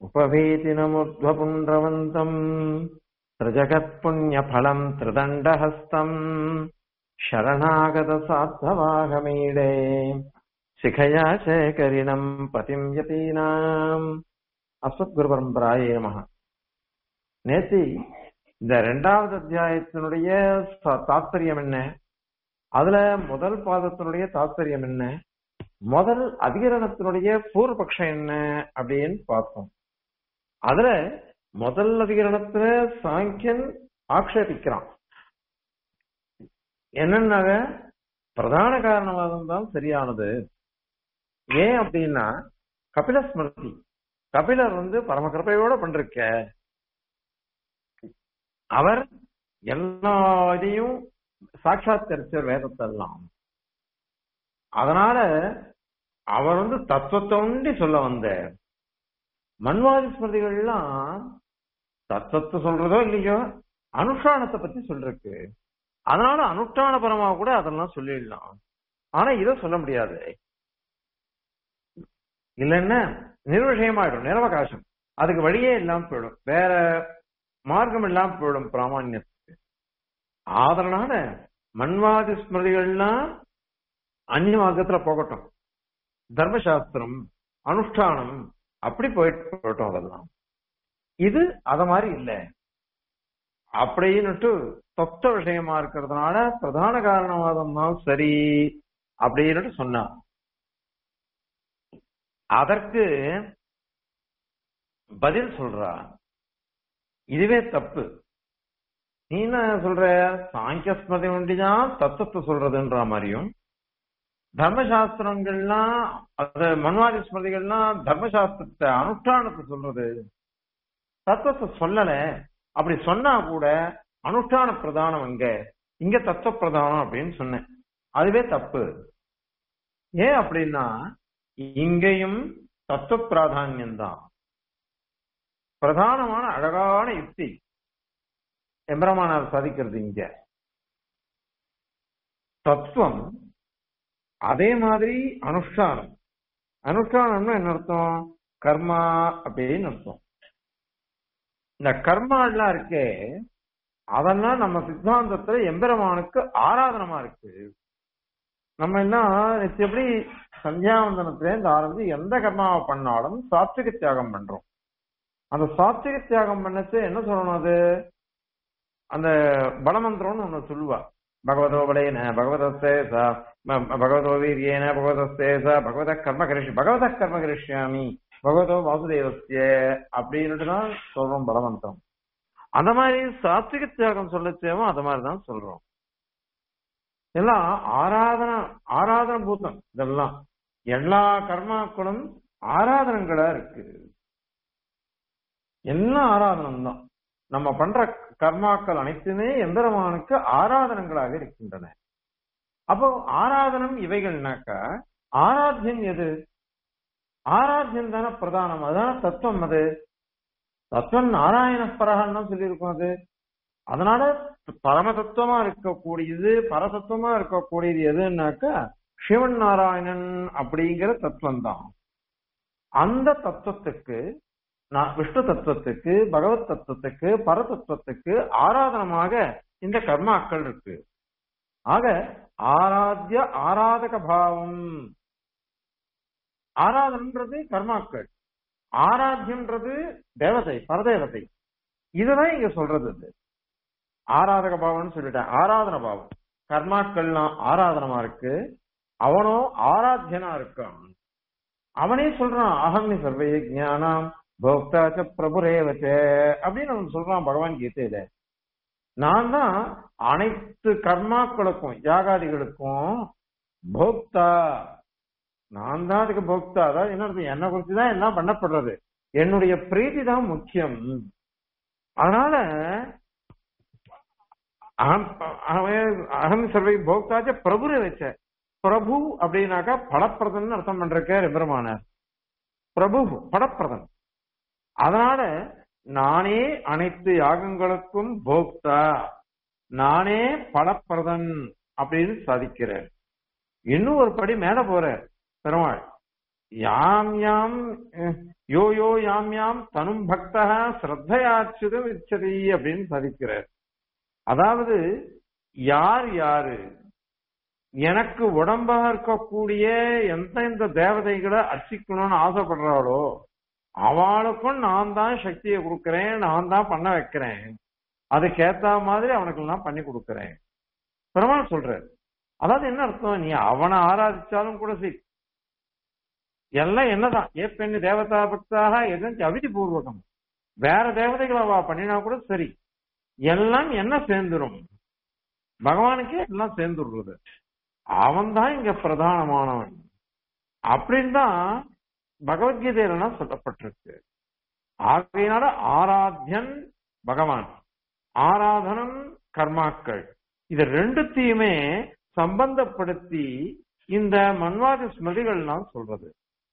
उपवीतिनमुर्ध्वपुण्ड्रवन्तम् त्रिजगत्पुण्यफलम् त्रिदण्डहस्तम् शरणागतसात्ववाहमीडे शिखया शेखरिणम् पतिम् यतीनाम् அஸ்வத்குரு பரம்பராயே நமக நேத்தி இந்த ரெண்டாவது அத்தியாயத்தினுடைய ச- தாத்பரியம் என்ன அதுல முதல் பாதத்தினுடைய தாத்பரியம் என்ன முதல் அதிகரணத்தினுடைய பூர்வபக்ஷம் என்ன அப்படின்னு பார்த்தோம் அதுல முதல் அதிகரணத்துல சாங்கியன் ஆக்ஷேபிக்கிறான் என்னன்னாக பிரதான காரணவாதம் தான் சரியானது ஏன் அப்படின்னா கபில ஸ்மிருதி கபிலர் வந்து பரம கிருபையோட பண்றிருக்க அவர் எல்லா இதையும் சாட்சாத்கரிச்சர் வேதத்தெல்லாம் அதனால அவர் வந்து தத்துவத்தை ஒண்டி சொல்ல வந்த மன்வாதி ஸ்மிருதிகள்லாம் தத்துவத்தை சொல்றதோ இல்லையோ அனுஷ்டானத்தை பத்தி சொல்றக்கு அதனால அனுஷ்டான பரமா கூட அதெல்லாம் சொல்லிடலாம் ஆனா இதை சொல்ல முடியாது இல்லைன்னா நிர்விஷயமாயிடும் நிரவகாசம் அதுக்கு வழியே இல்லாம போயிடும் வேற மார்க்கம் இல்லாம போயிடும் பிராமணியத்துக்கு அதனால மன்வாதி ஸ்மிருதிகள்லாம் அந்நிய மார்க்கத்துல போகட்டும் தர்மசாஸ்திரம் அனுஷ்டானம் அப்படி போயிட்டு போகட்டும் அதெல்லாம் இது அத மாதிரி இல்லை அப்படின்னுட்டு தொத்த விஷயமா இருக்கிறதுனால பிரதான காரணவாதம் தான் சரி அப்படின்னுட்டு சொன்னான் அதற்கு பதில் சொல்றா இதுவே தப்பு நீ என்ன சொல்ற சாங்கிய ஸ்மிருதி ஒண்டிதான் தத்துவத்தை சொல்றதுன்ற மாதிரியும் தர்மசாஸ்திரங்கள்லாம் அது மன்வாதி ஸ்மிருதிகள்லாம் தர்மசாஸ்திரத்தை அனுஷ்டானத்தை சொல்றது தத்துவத்தை சொல்லல அப்படி சொன்னா கூட அனுஷ்டான பிரதானம் அங்க இங்க தத்துவ பிரதானம் அப்படின்னு சொன்னேன் அதுவே தப்பு ஏன் அப்படின்னா இங்கேயும் தத்துவ பிராதானியம் தான் பிரதானமான அழகான யுக்தி எம்பிரமானார் சாதிக்கிறது இங்க தத்துவம் அதே மாதிரி அனுஷ்டானம் அனுஷ்டானம்னா என்ன அர்த்தம் கர்மா அப்படின்னு அர்த்தம் இந்த கர்மா எல்லாம் இருக்கே அதெல்லாம் நம்ம சித்தாந்தத்துல எம்பெருமானுக்கு ஆராதனமா இருக்கு நம்ம எல்லாம் நேத்து எப்படி சந்தியாவந்தனத்துல இருந்து ஆரம்பிச்சு எந்த கர்மாவை பண்ணாலும் சாத்விக தியாகம் பண்றோம் அந்த சாத்விக தியாகம் பண்ணச்சு என்ன சொல்லணும் அது அந்த பலமந்திரம்னு ஒண்ணு சொல்லுவா பகவதோ பலேன பகவதஸ்தே ச ம- பகவதோ வீரியேன பகவதஸ்தே ச பகவத கர்ம கரிஷி பகவத கர்ம கரிஷ்யாமி பகவதோ வாசுதேவஸ்ய அப்படின்னுட்டு தான் சொல்றோம் பலமந்திரம் அந்த மாதிரி சாத்விக தியாகம் சொல்லச்சேவும் அது மாதிரி தான் சொல்றோம் எல்லாம் ஆராதனா ஆராதன பூத்தம் இதெல்லாம் எல்லா கர்மாக்களும் ஆராதனங்களா இருக்கு எல்லாம் ஆராதனம் தான் நம்ம பண்ற கர்மாக்கள் அனைத்துமே எம்பெருமானுக்கு ஆராதனங்களாக இருக்கின்றன அப்போ ஆராதனம் இவைகள்னாக்கா ஆராத்தியம் எது ஆராத்தியம் தானே பிரதானம் அதான தத்துவம் அது தத்துவம் நாராயண பரகன்னு சொல்லியிருக்கோம் அது அதனால பரம தத்துவமா இருக்கக்கூடியது பரதத்துவமா இருக்கக்கூடியது எதுன்னாக்கா சிவன் நாராயணன் அப்படிங்கிற தத்துவம் தான் அந்த தத்துவத்துக்கு நான் விஷ்ணு தத்துவத்துக்கு பகவத் தத்துவத்துக்கு பரதத்துவத்துக்கு ஆராதனமாக இந்த கர்மாக்கள் இருக்கு ஆக ஆராத்திய ஆராதக பாவம் ஆராதனன்றது கர்மாக்கள் ஆராத்தியன்றது தேவதை பரதேவதை இதுதான் இங்க சொல்றது இது ஆராதக பாவம்னு சொல்லிட்டேன் ஆராதன பாவம் கர்மாக்கள்லாம் ஆராதனமா இருக்கு அவனோ ஆராத்தியனா இருக்கான் அவனே சொல்றான் அகமி சர்வே ஞானம் போக்தாச்ச பிரபுரேவச்ச அப்படின்னு அவன் சொல்றான் பகவான் கீதையில நான் தான் அனைத்து கர்மாக்களுக்கும் யாகாதிகளுக்கும் போக்தா நான் தான் அதுக்கு போக்தா அதாவது என்ன அர்த்தம்? என்னை குறிச்சு தான் எல்லாம் பண்ணப்படுறது என்னுடைய பிரீதி தான் முக்கியம் அதனால அகம் அவன் அகம் சர்வை போக்தாச்ச பிரபுரை வச்ச பிரபு அப்படின்னாக்கா படப்பிரதன் அர்த்தம் பண்றக்க பெருமானார் பிரபு படப்பிரதன் அதனால நானே அனைத்து யாகங்களுக்கும் போக்தா நானே பலப்பிரதன் அப்படின்னு சாதிக்கிறார் இன்னும் ஒரு படி மேல போற பெருமாள் யாம் யாம் அஹ், யோ யோ யாம் யாம் தனும் பக்தா ஸ்ரத்தையாச்சுதம் இச்சதி அப்படின்னு சாதிக்கிறார் அதாவது யார் யாரு எனக்கு உடம்பா இருக்கக்கூடிய எந்த எந்த தேவதைகளை அர்ச்சிக்கணும்னு ஆசைப்படுறாளோ அவளுக்கும் நான் தான் சக்தியை கொடுக்கறேன் நான் தான் பண்ண வைக்கிறேன் அதுக்கேத்த மாதிரி அவனுக்கு நான் பண்ணி கொடுக்கறேன் பெருமாள் சொல்றாரு அதாவது என்ன அர்த்தம் நீ அவனை ஆராதிச்சாலும் கூட சரி எல்லாம் என்னதான் ஏ பெண்ணு தேவதா பக்தாக எதுவும் அவிதி பூர்வகம் வேற தேவதைகளை அவ பண்ணினா கூட சரி எல்லாம் என்ன சேர்ந்துரும் பகவானுக்கே எல்லாம் சேர்ந்துடுறது அவன் தான் இங்க பிரதானமானவன் அப்படின்னு தான் பகவத்கீதையில சொல்லப்பட்டிருக்கு ஆகையினால ஆராத்தியன் பகவான் ஆராதனம் கர்மாக்கள் இது ரெண்டுத்தையுமே சம்பந்தப்படுத்தி இந்த மன்வாத ஸ்மிருதிகள்லாம் சொல்றது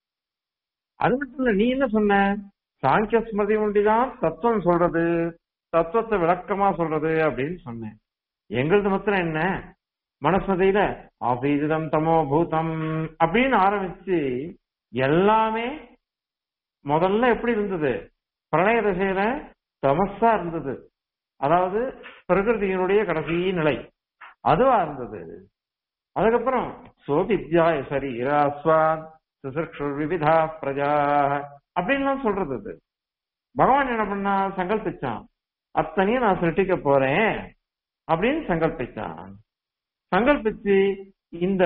அது மட்டும் இல்ல நீ என்ன சொன்ன சாங்கிய ஸ்மிருதி ஒண்டிதான் தத்துவம் சொல்றது தத்துவத்தை விளக்கமா சொல்றது அப்படின்னு சொன்னேன் எங்களது மாத்திரம் என்ன மனஸ்மதியில ஆபீதிதம் தமோ பூதம் அப்படின்னு ஆரம்பிச்சு எல்லாமே முதல்ல எப்படி இருந்தது பிரளய தசையில தமஸா இருந்தது அதாவது பிரகிருதியினுடைய கடைசி நிலை அதுவா இருந்தது அதுக்கப்புறம் சோபித்யாய சரீராஸ்வாத் சுசக்ஷு விவிதா பிரஜா அப்படின்லாம் சொல்றது அது பகவான் என்ன பண்ணா சங்கல்பிச்சான் அத்தனையும் நான் சிருஷ்டிக்க போறேன் அப்படின்னு சங்கல்பிச்சான் சங்கல்பிச்சு இந்த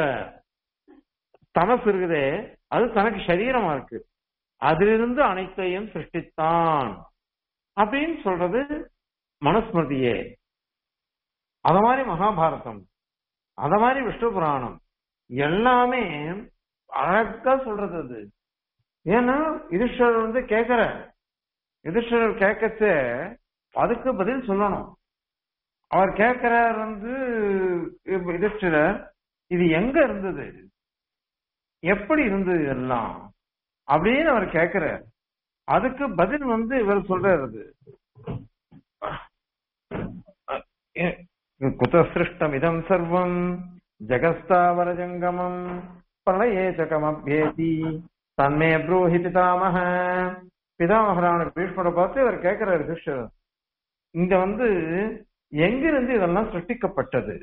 தமசு இருக்குதே அது தனக்கு சரீரமா இருக்கு அதிலிருந்து அனைத்தையும் சிருஷ்டித்தான் அப்படின்னு சொல்றது மனுஸ்மிருதியே அத மாதிரி மகாபாரதம் அத மாதிரி விஷ்ணு புராணம் எல்லாமே அழகா சொல்றது அது ஏன்னா யுதிஷ்டர் வந்து கேக்குற யுதிஷ்டர் கேட்கச்ச அதுக்கு பதில் சொல்லணும் அவர் கேட்கிறார் வந்து யுதிஷ்டர் இது எங்க இருந்தது எப்படி இருந்தது இதெல்லாம் அப்படின்னு அவர் கேட்கிறார் அதுக்கு பதில் வந்து இவர் சொல்றாரு குத சிருஷ்டம் இதம் சர்வம் ஜகஸ்தாவர ஜங்கமம் பிரளயேச்சகமப்யேதி தன்மே ப்ரூஹி பிதாமக பிதாமகரான பீஷ்மரை பார்த்து இவர் கேட்கிறாரு சிஷ்யர் இங்க வந்து எங்கிருந்து இதெல்லாம் சிருஷ்டிக்கப்பட்டது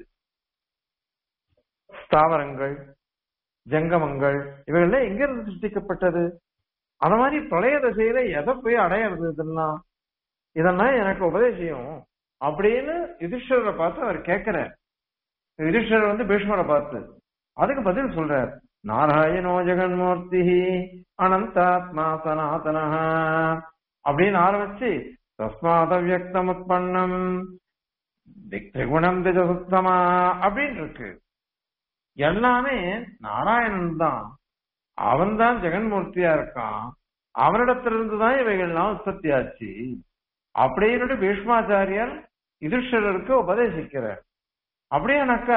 ஸ்தாவரங்கள் ஜங்கமங்கள் இவைகள்லாம் எங்கிருந்து சிருஷ்டிக்கப்பட்டது அந்த மாதிரி பிரளய தசையில எதை போய் அடையிறது இதெல்லாம் இதெல்லாம் எனக்கு உபதேசியம் அப்படின்னு யுதிஷ்டரை பார்த்து அவர் கேட்கிறார் யுதிஷ்டர் வந்து பீஷ்மரை பார்த்து அதுக்கு பதில் சொல்றார் நாராயணோ ஜெகன்மூர்த்தி அனந்தாத்மா சனாதன அப்படின்னு ஆரம்பிச்சு தஸ்மாத வியக்தம் உற்பன்னம் திரிகுணம் திஜசுத்தமா அப்படின்னு இருக்கு எல்லாமே நாராயணன் தான் அவன் தான் ஜெகன்மூர்த்தியா இருக்கான் அவனிடத்திலிருந்து தான் இவைகள்லாம் உற்பத்தி ஆச்சு அப்படின்னு பீஷ்மாச்சாரியர் யுதிஷ்டருக்கு உபதேசிக்கிறார் அப்படியானாக்கா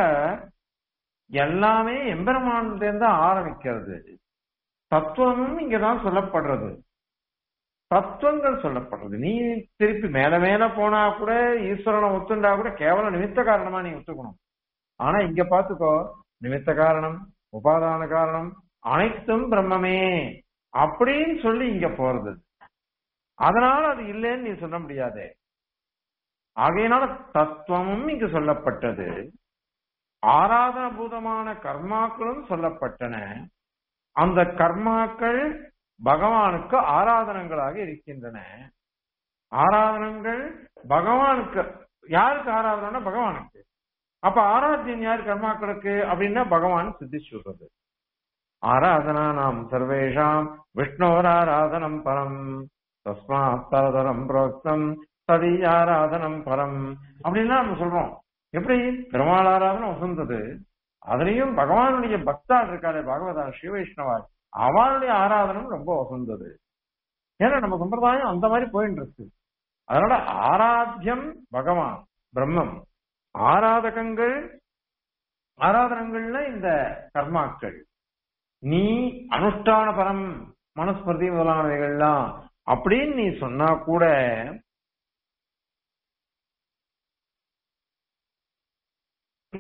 எல்லாமே எம்பெருமான்லேருந்து ஆரம்பிக்கிறது தத்துவமும் இங்கதான் சொல்லப்படுறது தத்துவங்கள் சொல்லப்படுறது நீ திருப்பி மேல மேல போனா கூட ஈஸ்வரனை ஒத்துண்டா கூட கேவலம் நிமித்த காரணமா நீ ஒத்துக்கணும் ஆனா இங்க பாத்துக்கோ நிமித்த காரணம் உபாதான காரணம் அனைத்தும் பிரம்மமே அப்படின்னு சொல்லி இங்க போறது அதனால அது இல்லைன்னு நீ சொல்ல முடியாதே ஆகையினால தத்துவமும் இங்கு சொல்லப்பட்டது ஆராதன பூதமான கர்மாக்களும் சொல்லப்பட்டன அந்த கர்மாக்கள் பகவானுக்கு ஆராதனங்களாக இருக்கின்றன ஆராதனங்கள் பகவானுக்கு யாருக்கு ஆராதனை பகவானுக்கு அப்ப ஆராத்தியன் யார் கர்மாக்களுக்கு அப்படின்னா பகவான் சித்தி சொல்றது ஆராதனா நாம் சர்வேஷாம் விஷ்ணோராராதனம் பரம் தஸ்மாத் பரதரம் புரோக்தம் ததீயாராதனம் பரம் அப்படின்னா நம்ம சொல்றோம் எப்படி பெருமாள் ஆராதனை வசந்தது அதுலயும் பகவானுடைய பக்தாள் இருக்காளே பகவதா சிவ வைஷ்ணவா அவனுடைய ஆராதனம் ரொம்ப வசந்தது ஏன்னா நம்ம சம்பிரதாயம் அந்த மாதிரி போயிட்டு இருக்கு அதனால ஆராத்தியம் பகவான் பிரம்மம் ஆராதகங்கள் ஆராதனங்கள்ல இந்த கர்மாக்கள் நீ அனுஷ்டான பரம் மனுஸ்மிருதி முதலானவைகள்லாம் அப்படின்னு நீ சொன்னா கூட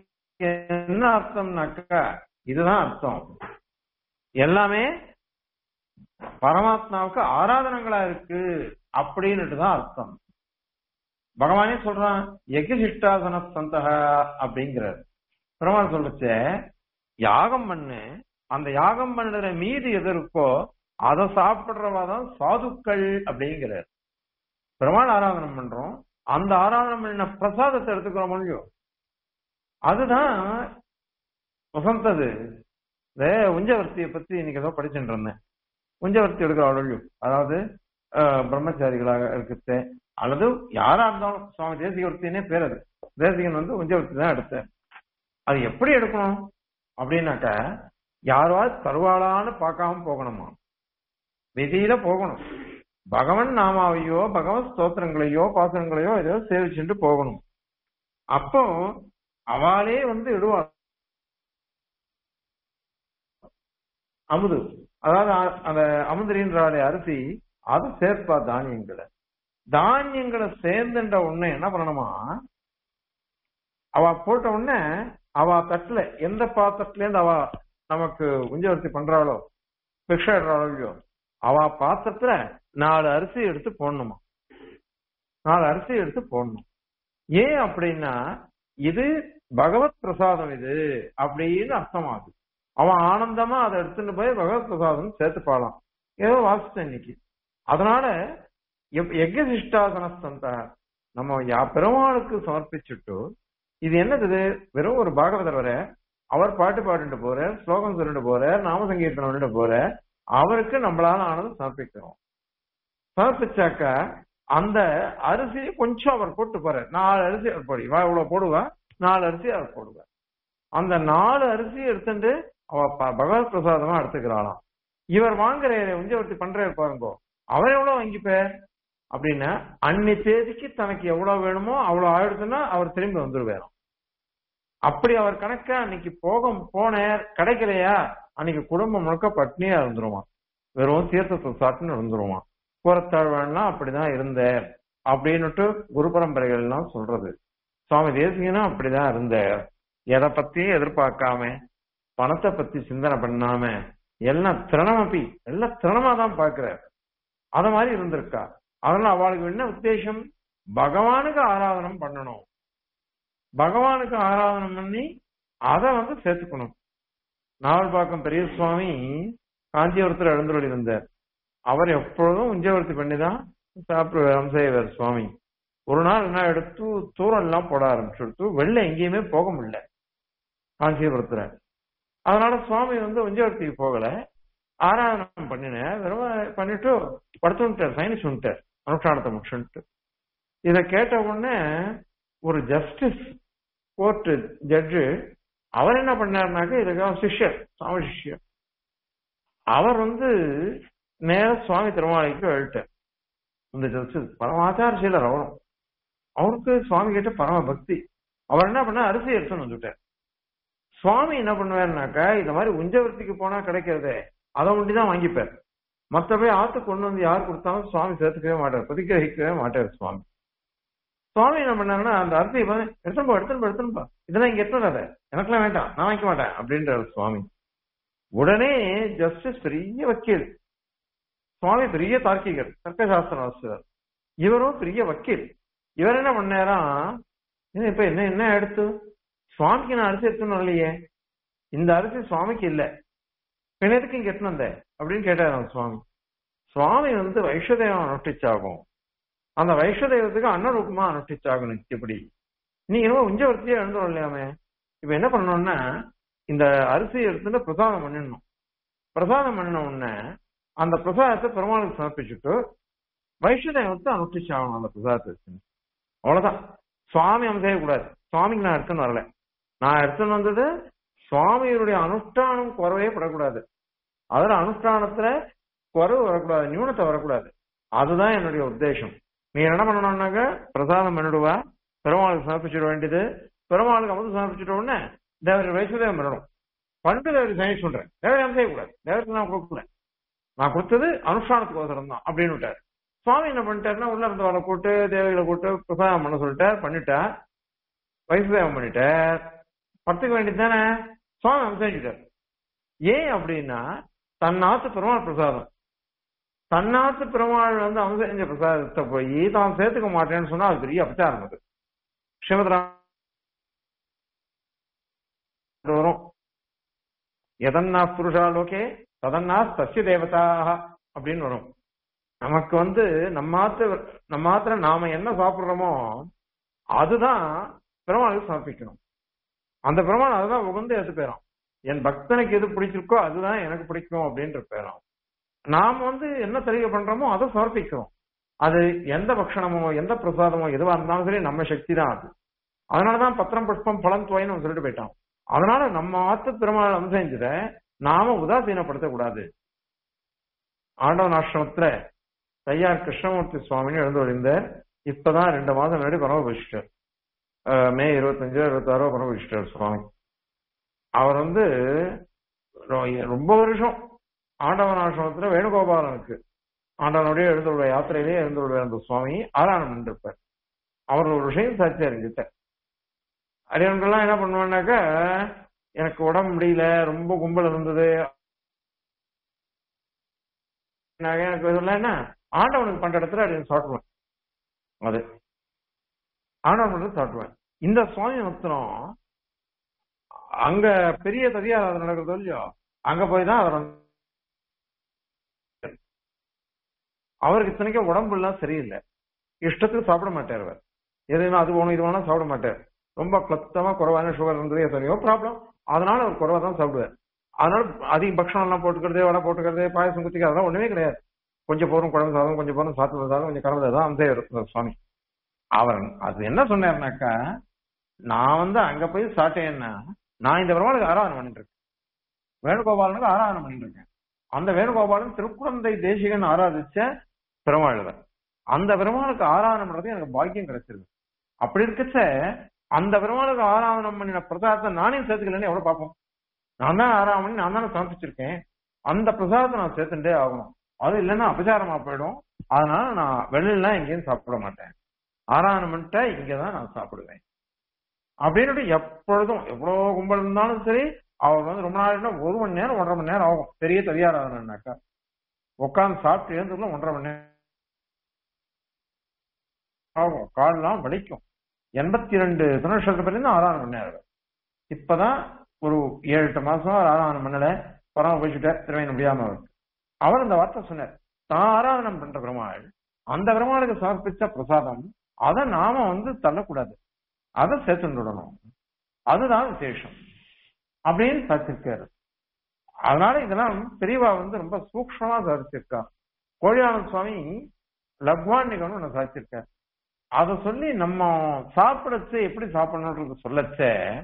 என்ன அர்த்தம்னாக்கா இதுதான் அர்த்தம் எல்லாமே பரமாத்மாவுக்கு ஆராதனங்களா இருக்கு அப்படின்னுட்டு தான் அர்த்தம் பகவானே சொல்றான் யஜ்யசிஷ்டாசன சந்தக அப்படிங்கிறார் பெருமாள் சொல்லுச்ச யாகம் பண்ணு அந்த யாகம் பண்ணுற மீது எது இருக்கோ அதை சாப்பிடுறவா தான் சாதுக்கள் அப்படிங்கிறார் பெருமாள் ஆராதனம் பண்றோம் அந்த ஆராதனம் பண்ணின பிரசாதத்தை எடுத்துக்கிறோம் இல்லையோ அதுதான் வசந்தது இந்த உஞ்சவர்த்தியை பத்தி இன்னைக்கு ஏதோ படிச்சுட்டு இருந்தேன் உஞ்சவர்த்தி எடுக்கிற அவ்வளோ அதாவது அஹ், பிரம்மச்சாரிகளாக இருக்கிறது அல்லது யாரா இருந்தாலும் சுவாமி தேசிகவர்த்தினே பேர் அது தேசிகன் வந்து உஞ்சவர்த்தி தான் எடுத்தார் அது எப்படி எடுக்கணும் அப்படின்னாக்க யாராவது தருவாளான்னு பார்க்காம போகணுமா விதியில போகணும் பகவன் நாமாவையோ பகவத் ஸ்தோத்திரங்களையோ பாசனங்களையோ ஏதோ சேவிச்சுட்டு போகணும் அப்போ அவளே வந்து இடுவா அமுது அதாவது அ- அந்த அமுதிரின்றாலே அரிசி அது சேர்ப்பா தானியங்களை தானியங்களை சேர்ந்துன்ற உடனே என்ன பண்ணணுமா அவ போட்ட உடனே அவ தட்டுல எந்த பாத்திரத்துல இருந்து அவ நமக்கு உஞ்சவர்த்தி பண்றாளோ பிக்ஷை இடுறாளோ இல்லையோ அவ பாத்திரத்துல நாலு அரிசி எடுத்து போடணுமா நாலு அரிசி எடுத்து போடணும் ஏன் அப்படின்னா இது பகவத் பிரசாதம் இது அப்படின்னு அர்த்தமாகுது அவன் ஆனந்தமா அதை எடுத்துட்டு போய் பகவத் பிரசாதம் சேர்த்துப்பாளாம் ஏதோ வாசிச்சேன் இன்னைக்கு அதனால யஜ்யசிஷ்டாசனஸ்தந்த நம்ம யா பெருமாளுக்கு சமர்ப்பிச்சுட்டு இது என்னது இது? வெறும் ஒரு பாகவதர் வர அவர் பாட்டு பாடிட்டு போறார் ஸ்லோகம் சொல்லிட்டு போறார் நாம சங்கீர்த்தனம் பண்ணிட்டு போறார் அவருக்கு நம்மளால ஆனது சமர்ப்பிக்கிறோம் சமர்ப்பிச்சாக்க அந்த அரிசி கொஞ்சம் அவர் போட்டு போறார் நாலு அரிசி அவர் போடி வா இவ்வளவு போடுவா நாலு அரிசி அவர் போடுவார் அந்த நாலு அரிசி எடுத்துட்டு அவ ப- பகவத் பிரசாதமா எடுத்துக்கிறாளாம் இவர் வாங்குற உஞ்சவர்த்தி பண்றாரு பாருங்கோ அவர் எவ்வளவு வாங்கிப்பார் அப்படின்னா அன்னி தேதிக்கு தனக்கு எவ்வளவு வேணுமோ அவ்வளவு ஆயிடுச்சுன்னா அவர் திரும்பி வந்துருவாராம் அப்படி அவர் கணக்க அன்னைக்கு போக போனார் கிடைக்கலையா அன்னைக்கு குடும்பம் முழுக்க பட்னியா இருந்துருமா வெறும் தீர்த்தத்தை சாப்பிட்டுன்னு இருந்துருமா கூறத்தாழ்வான்லாம் அப்படிதான் இருந்தார் அப்படின்னுட்டு குரு பரம்பரைகள் எல்லாம் சொல்றது சுவாமி தேசிகனும் அப்படிதான் இருந்தார் எதை பத்தியும் எதிர்பார்க்காம பணத்தை பத்தி சிந்தனை பண்ணாம எல்லாம் திரணமப்பி எல்லாம் திறனமா தான் பாக்குறார் அத மாதிரி இருந்திருக்கா அதனால அவளுக்கு என்ன உத்தேசம் பகவானுக்கு ஆராதனம் பண்ணணும் பகவானுக்கு ஆராதனம் பண்ணி அதை வந்து சேர்த்துக்கணும் நாவல்பாக்கம் பெரிய சுவாமி காஞ்சிபுரத்தில் எழுந்துள்ள இருந்தார் அவர் எப்பொழுதும் உஞ்சவர்த்தி பண்ணி தான் சாப்பிடுவார் செய்வார் சுவாமி ஒரு நாள் என்ன எடுத்து தூரம் எல்லாம் போட ஆரம்பிச்சுடுத்து வெளில எங்கேயுமே போக முடியல காஞ்சிபுரத்துல அதனால சுவாமி வந்து உஞ்சவர்த்திக்கு போகல ஆராதனம் பண்ணினேன் வெறும் பண்ணிட்டு படுத்து விட்டார் சைனிஸ் விட்டார் அனுஷ்டானத்தை முடிச்சுட்டு இத கேட்ட உடனே ஒரு ஜஸ்டிஸ் கோர்ட் ஜட்ஜு அவர் என்ன பண்ணாருனாக்க இதுக்காக சிஷ்யர் சுவாமி சிஷ்யர் அவர் வந்து நேர சுவாமி திருமாலைக்கு எழுட்டார் இந்த ஜஸ்டிஸ் பரமாச்சார சீலர் அவரும் அவருக்கு சுவாமி கிட்ட பரம பக்தி அவர் என்ன பண்ண அரிசி எடுத்துன்னு வந்துட்டார் சுவாமி என்ன பண்ணுவாருனாக்கா இந்த மாதிரி உஞ்சவர்த்திக்கு போனா கிடைக்கிறதே அதை ஒண்டிதான் வாங்கிப்பார் மத்தபடி ஆத்து கொண்டு வந்து யார் கொடுத்தாலும் சுவாமி சேர்த்துக்கவே மாட்டார் பிரதிகிரகிக்கவே மாட்டார் சுவாமி சுவாமி என்ன பண்ணாருன்னா அந்த அரிசியை பார்த்து எடுத்துன்னு போ எடுத்துன்னு போ எடுத்துன்னு போ இதெல்லாம் இங்க எடுத்துன்னு வராத எனக்கெல்லாம் வேண்டாம் நான் வாங்கிக்க மாட்டேன் அப்படின்றாரு சுவாமி உடனே ஜஸ்டிஸ் பெரிய வக்கீல் சுவாமி பெரிய தார்க்கிகர் தர்க்கசாஸ்திர ஆசிரியர் இவரும் பெரிய வக்கீல் இவர் என்ன பண்ணாராம் "ஏன் இப்ப என்ன என்ன எடுத்து சுவாமிக்கு நான் அரிசி எடுத்துன்னு வரலையே இந்த அரிசி சுவாமிக்கு இல்ல பின்ன எதுக்கு இங்க எடுத்துன்னு வந்த அப்படின்னு கேட்டாராம் சுவாமி சுவாமி வந்து வைஷ்வதேவம் அனுஷ்டிச்சாகும் அந்த வைஷ்வதேவத்துக்கு அன்னரூபமா அனுஷ்டிச்சாகும் நித்தியப்படி நீ என்னமோ உஞ்சவர்த்தியே எழுந்து வரலையாமே இப்ப என்ன பண்ணணும்னா இந்த அரிசி எடுத்துட்டு பிரசாதம் பண்ணிடணும் பிரசாதம் பண்ணின உடனே அந்த பிரசாதத்தை பெருமாளுக்கு சமர்ப்பிச்சுட்டு வைஷ்ணதேவத்தை அனுஷ்டிச்சாகணும் அந்த பிரசாதத்தை வச்சு. அவ்வளவுதான் சுவாமி அம்சே கூடாது சுவாமிக்கு நான் எடுத்துன்னு வரல நான் எடுத்துன்னு வந்தது சுவாமியுடைய அனுஷ்டானம் குறவே படக்கூடாது அதுல அனுஷ்டானத்துல குறவு வரக்கூடாது நியூனத்தை வரக்கூடாது அதுதான் என்னுடைய உத்தேசம் நீ என்ன பண்ணணும்னாக்க பிரசாதம் பண்ணிடுவா பெருமாளுக்கு சமர்ப்பிச்சிட வேண்டியது பெருமாளுக்கு அமுது சமர்ப்பிச்சிட்ட உடனே தேவர் வைஷ்ணதேவம் பண்ணணும் பண்டு தேவருக்கு சயின்ஸ் சொல்றேன் தேவர் அம்சே கூடாது தேவருக்கு நான் கொடுக்கல நான் கொடுத்தது அனுஷ்டானத்துக்கு அவசரம் தான் அப்படின்னு விட்டார் சுவாமி என்ன பண்ணிட்டாருன்னா உள்ள இருந்தவரை கூட்டு தேவைகளை கூட்டு பிரசாதம் பண்ண சொல்லிட்டார் பண்ணிட்டார் வைசுதேவம் பண்ணிட்டார் படுத்துக்க வேண்டியது தானே சுவாமி அனுசரிச்சுட்டார் ஏன் அப்படின்னா தன் நாத்து பெருமாள் பிரசாதம் தன்னாத்து பெருமாள் வந்து அவங்க செஞ்ச பிரசாதத்தை போய் தான் சேர்த்துக்க மாட்டேன்னு சொன்னா அது பெரிய அபச்சாரம் அது ஸ்ரீமத் வரும் எதன்னா புருஷா லோகே ததன்னா சசிய தேவதாக அப்படின்னு வரும் நமக்கு வந்து நம்மாத்த நம்மாத்திர நாம என்ன சாப்பிடுறோமோ அதுதான் பெருமாளுக்கு சமர்ப்பிக்கணும் அந்த பெருமாள் அதுதான் உகந்து எது பேரும் என் பக்தனுக்கு எது பிடிச்சிருக்கோ அதுதான் எனக்கு பிடிக்கும் அப்படின்ற பேரும் நாம் வந்து என்ன தெளிவு பண்றோமோ அதை சமர்ப்பிக்கிறோம் அது எந்த பக்ஷணமோ எந்த பிரசாதமோ எதுவா இருந்தாலும் சரி நம்ம சக்தி தான் அது அதனாலதான் பத்திரம் புஷ்பம் பழம் துவைன்னு சொல்லிட்டு போயிட்டான் அதனால நம்ம ஆத்து பெருமாள் அம்சஞ்சத நாம உதாசீனப்படுத்த கூடாது ஆண்டவன் ஆசிரமத்துல தையார் கிருஷ்ணமூர்த்தி சுவாமின்னு எழுந்து வழிந்தார் இப்பதான் ரெண்டு மாதம் முன்னாடி பரம வச்சிட்டார் மே இருபத்தஞ்சு இருபத்தாறோ பரம வச்சிட்டார் சுவாமி அவர் வந்து ரொம்ப வருஷம் ஆண்டவன் ஆசிரமத்துல வேணுகோபாலனுக்கு ஆண்டவனுடைய எழுந்துள்ள யாத்திரையிலேயே எழுந்துள்ள அந்த சுவாமி ஆராயணம் இருப்பார் அவர் ஒரு விஷயம் சாட்சியார் என்கிட்ட அரியவன்கள்லாம் என்ன பண்ணுவான்னாக்கா எனக்கு உடம்பு முடியல ரொம்ப கும்பல் இருந்தது எனக்கு இதெல்லாம் என்ன ஆண்டவனுக்கு பண்ற இடத்துல அப்படின்னு சாப்பிடுவேன் அது ஆண்டவன் பண்றது சாப்பிடுவேன் இந்த சுவாமி மத்திரம் அங்க பெரிய ததியாராதனை நடக்கிறது இல்லையோ அங்க போய் தான் அவர் அவருக்கு இத்தனைக்கும் உடம்பு எல்லாம் சரியில்லை இஷ்டத்துக்கு சாப்பிட மாட்டார் அவர் எதுவுமே அது வேணும் இது வேணும் சாப்பிட மாட்டார் ரொம்ப கிளத்தமா குறைவான சுகர் இருந்தது எத்தனையோ ப்ராப்ளம் அதனால அவர் குறைவா தான் சாப்பிடுவார் அதனால அதிக பக்ஷணம் எல்லாம் போட்டுக்கிறது வடை போட்டுக்கிறது பாயசம் குத்திக்க அதெல்லாம் ஒண்ணுமே கிடையாது கொஞ்சம் போரும் குழம்பு சாதம் கொஞ்சம் போரும் சாத்து சாதம் கொஞ்சம் கலந்து தான் அந்த சுவாமி அவர் அது என்ன சொன்னார்னாக்கா நான் வந்து அங்க போய் சாட்டேன்னா நான் இந்த பெருமாளுக்கு ஆராதனை பண்ணிட்டு இருக்கேன் வேணுகோபாலனுக்கு ஆராதனை பண்ணிட்டு இருக்கேன் அந்த வேணுகோபாலன் திருக்குழந்தை தேசிகன் ஆராதிச்ச பெருமாள் அந்த பெருமாளுக்கு ஆராதனை பண்றது எனக்கு பாக்கியம் கிடைச்சிருக்கு அப்படி இருக்கச்ச அந்த பெருமாளுக்கு ஆராதனம் பண்ணின பிரசாதத்தை நானே சேர்த்துக்கலன்னு எவ்வளவு பார்ப்போம் நான் தான் ஆராதனை பண்ணி நான் தானே சமர்ப்பிச்சிருக்கேன் அந்த பிரசாதத்தை நான் சேர்த்துட்டே ஆகணும் அது இல்லைன்னா அபச்சாரமா போயிடும் அதனால நான் வெளியிலாம் எங்கேயும் சாப்பிட மாட்டேன் ஆராதனை பண்ணிட்டா இங்கதான் நான் சாப்பிடுவேன் அப்படின்னு எப்பொழுதும் எவ்வளவு கும்பல் இருந்தாலும் சரி அவர் வந்து ரொம்ப நாள் ஒரு மணி நேரம் ஒன்றரை மணி நேரம் ஆகும் பெரிய தவியாராதனாக்கா உட்காந்து சாப்பிட்டு எழுந்துக்குள்ள ஒன்றரை மணி நேரம் ஆகும் கால்லாம் வலிக்கும் எண்பத்தி ரெண்டு திருநட்சத்திரம் பேர்லேருந்து ஆராதனை பண்ணாரு இப்பதான் ஒரு ஏழு எட்டு மாசம் ஆராதனை பண்ணல பரம போயிச்சுட்டார் திருவையின் முடியாம அவருக்கு அவர் அந்த வார்த்தை சொன்னார் தான் ஆராதனம் பண்ற பெருமாள் அந்த பெருமாளுக்கு சமர்ப்பிச்ச பிரசாதம் அதை நாம வந்து தள்ளக்கூடாது அதை சேர்த்து விடணும் அதுதான் விசேஷம் அப்படின்னு சாதிச்சிருக்காரு அதனால இதெல்லாம் பெரியவா வந்து ரொம்ப சூக்ஷமா சாதிச்சிருக்கா கோழியானந்த சுவாமி லக்வாண்டிகம்னு ஒண்ணு சாதிச்சிருக்காரு அதை சொல்லி நம்ம சாப்பிடச்சு எப்படி சாப்பிடணுன்றது சொல்லச்ச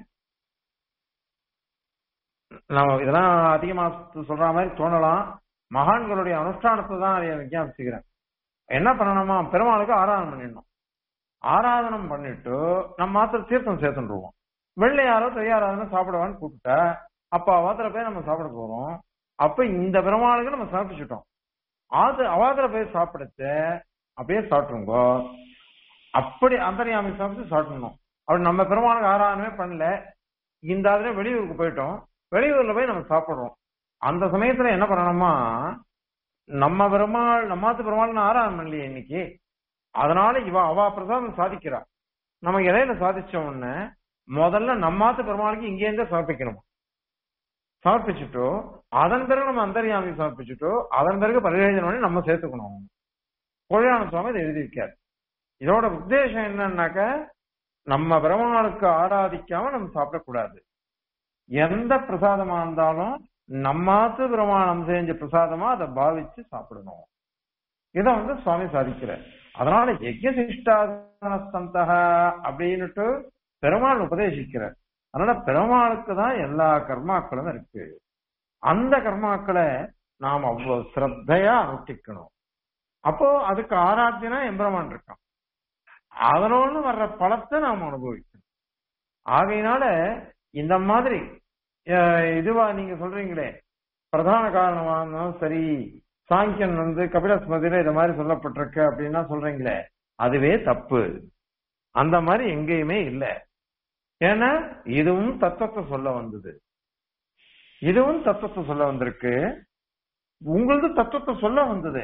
நம்ம இதெல்லாம் அதிகமா சொல்ற மாதிரி தோணலாம் மகான்களுடைய அனுஷ்டானத்தை தான் அதை விஞ்ஞாபிச்சுக்கிறேன் என்ன பண்ணணுமா பெருமாளுக்கு ஆராதனை பண்ணிடணும் ஆராதனம் பண்ணிட்டு நம்ம மாத்திர தீர்த்தம் சேர்த்துருவோம் வெள்ளையாரோ தெரியாராதனை சாப்பிடுவான்னு கூப்பிட்டா அப்ப அவாத்திர போய் நம்ம சாப்பிட போறோம் அப்ப இந்த பெருமாளுக்கு நம்ம சாப்பிட்டுட்டோம் அது அவாத்திர போய் சாப்பிடச்ச அப்படியே சாப்பிட்டுருங்கோ அப்படி அந்தரியாமி சாப்பிட்டு சாப்பிடணும் அப்படி நம்ம பெருமாளுக்கு ஆராதனமே பண்ணல இந்த அதுல வெளியூருக்கு போயிட்டோம் வெளியூர்ல போய் நம்ம சாப்பிடுறோம் அந்த சமயத்துல என்ன பண்ணணுமா நம்ம பெருமாள் நம்மாத்து பெருமாள் ஆராதனை பண்ணலையே இன்னைக்கு அதனால இவ அவா பிரசாதம் சாதிக்கிறா நம்ம இடையில சாதிச்ச உடனே முதல்ல நம்மாத்து பெருமாளுக்கு இங்கே இருந்தே சமர்ப்பிக்கணும் சமர்ப்பிச்சுட்டோ அதன் பிறகு நம்ம அந்தரியாமி சமர்ப்பிச்சுட்டோ அதன் பிறகு பரிவேஜனம் பண்ணி நம்ம சேர்த்துக்கணும் கொழியான சுவாமி இதை எழுதியிருக்காரு இதோட உத்தேசம் என்னன்னாக்க நம்ம பெருமாளுக்கு ஆராதிக்காம நம்ம சாப்பிடக்கூடாது எந்த பிரசாதமா இருந்தாலும் நம்மாத்து பிரமாணம் செஞ்ச பிரசாதமா அதை பாவிச்சு சாப்பிடணும் இத வந்து சுவாமி சாதிக்கிறார் அதனால யஜ்யசிஷ்டாசனஸ்தந்தக அப்படின்னுட்டு பெருமாள் உபதேசிக்கிறார் அதனால பெருமாளுக்கு தான் எல்லா கர்மாக்களும் இருக்கு அந்த கர்மாக்களை நாம் அவ்வளவு சிரத்தையா அனுஷ்டிக்கணும் அப்போ அதுக்கு ஆராத்தியனா எம்பெருமான் இருக்கான் அதனோடு வர்ற பலத்தை நாம் அனுபவிக்கணும் ஆகையினால இந்த மாதிரி இதுவா நீங்க சொல்றீங்களே பிரதான காரணமா இருந்தாலும் சரி சாங்கியன் வந்து கபில ஸ்மதியில இந்த மாதிரி சொல்லப்பட்டிருக்கு அப்படின்னா சொல்றீங்களே அதுவே தப்பு அந்த மாதிரி எங்கேயுமே இல்ல ஏன்னா இதுவும் தத்துவத்தை சொல்ல வந்தது இதுவும் தத்துவத்தை சொல்ல வந்திருக்கு உங்களது தத்துவத்தை சொல்ல வந்தது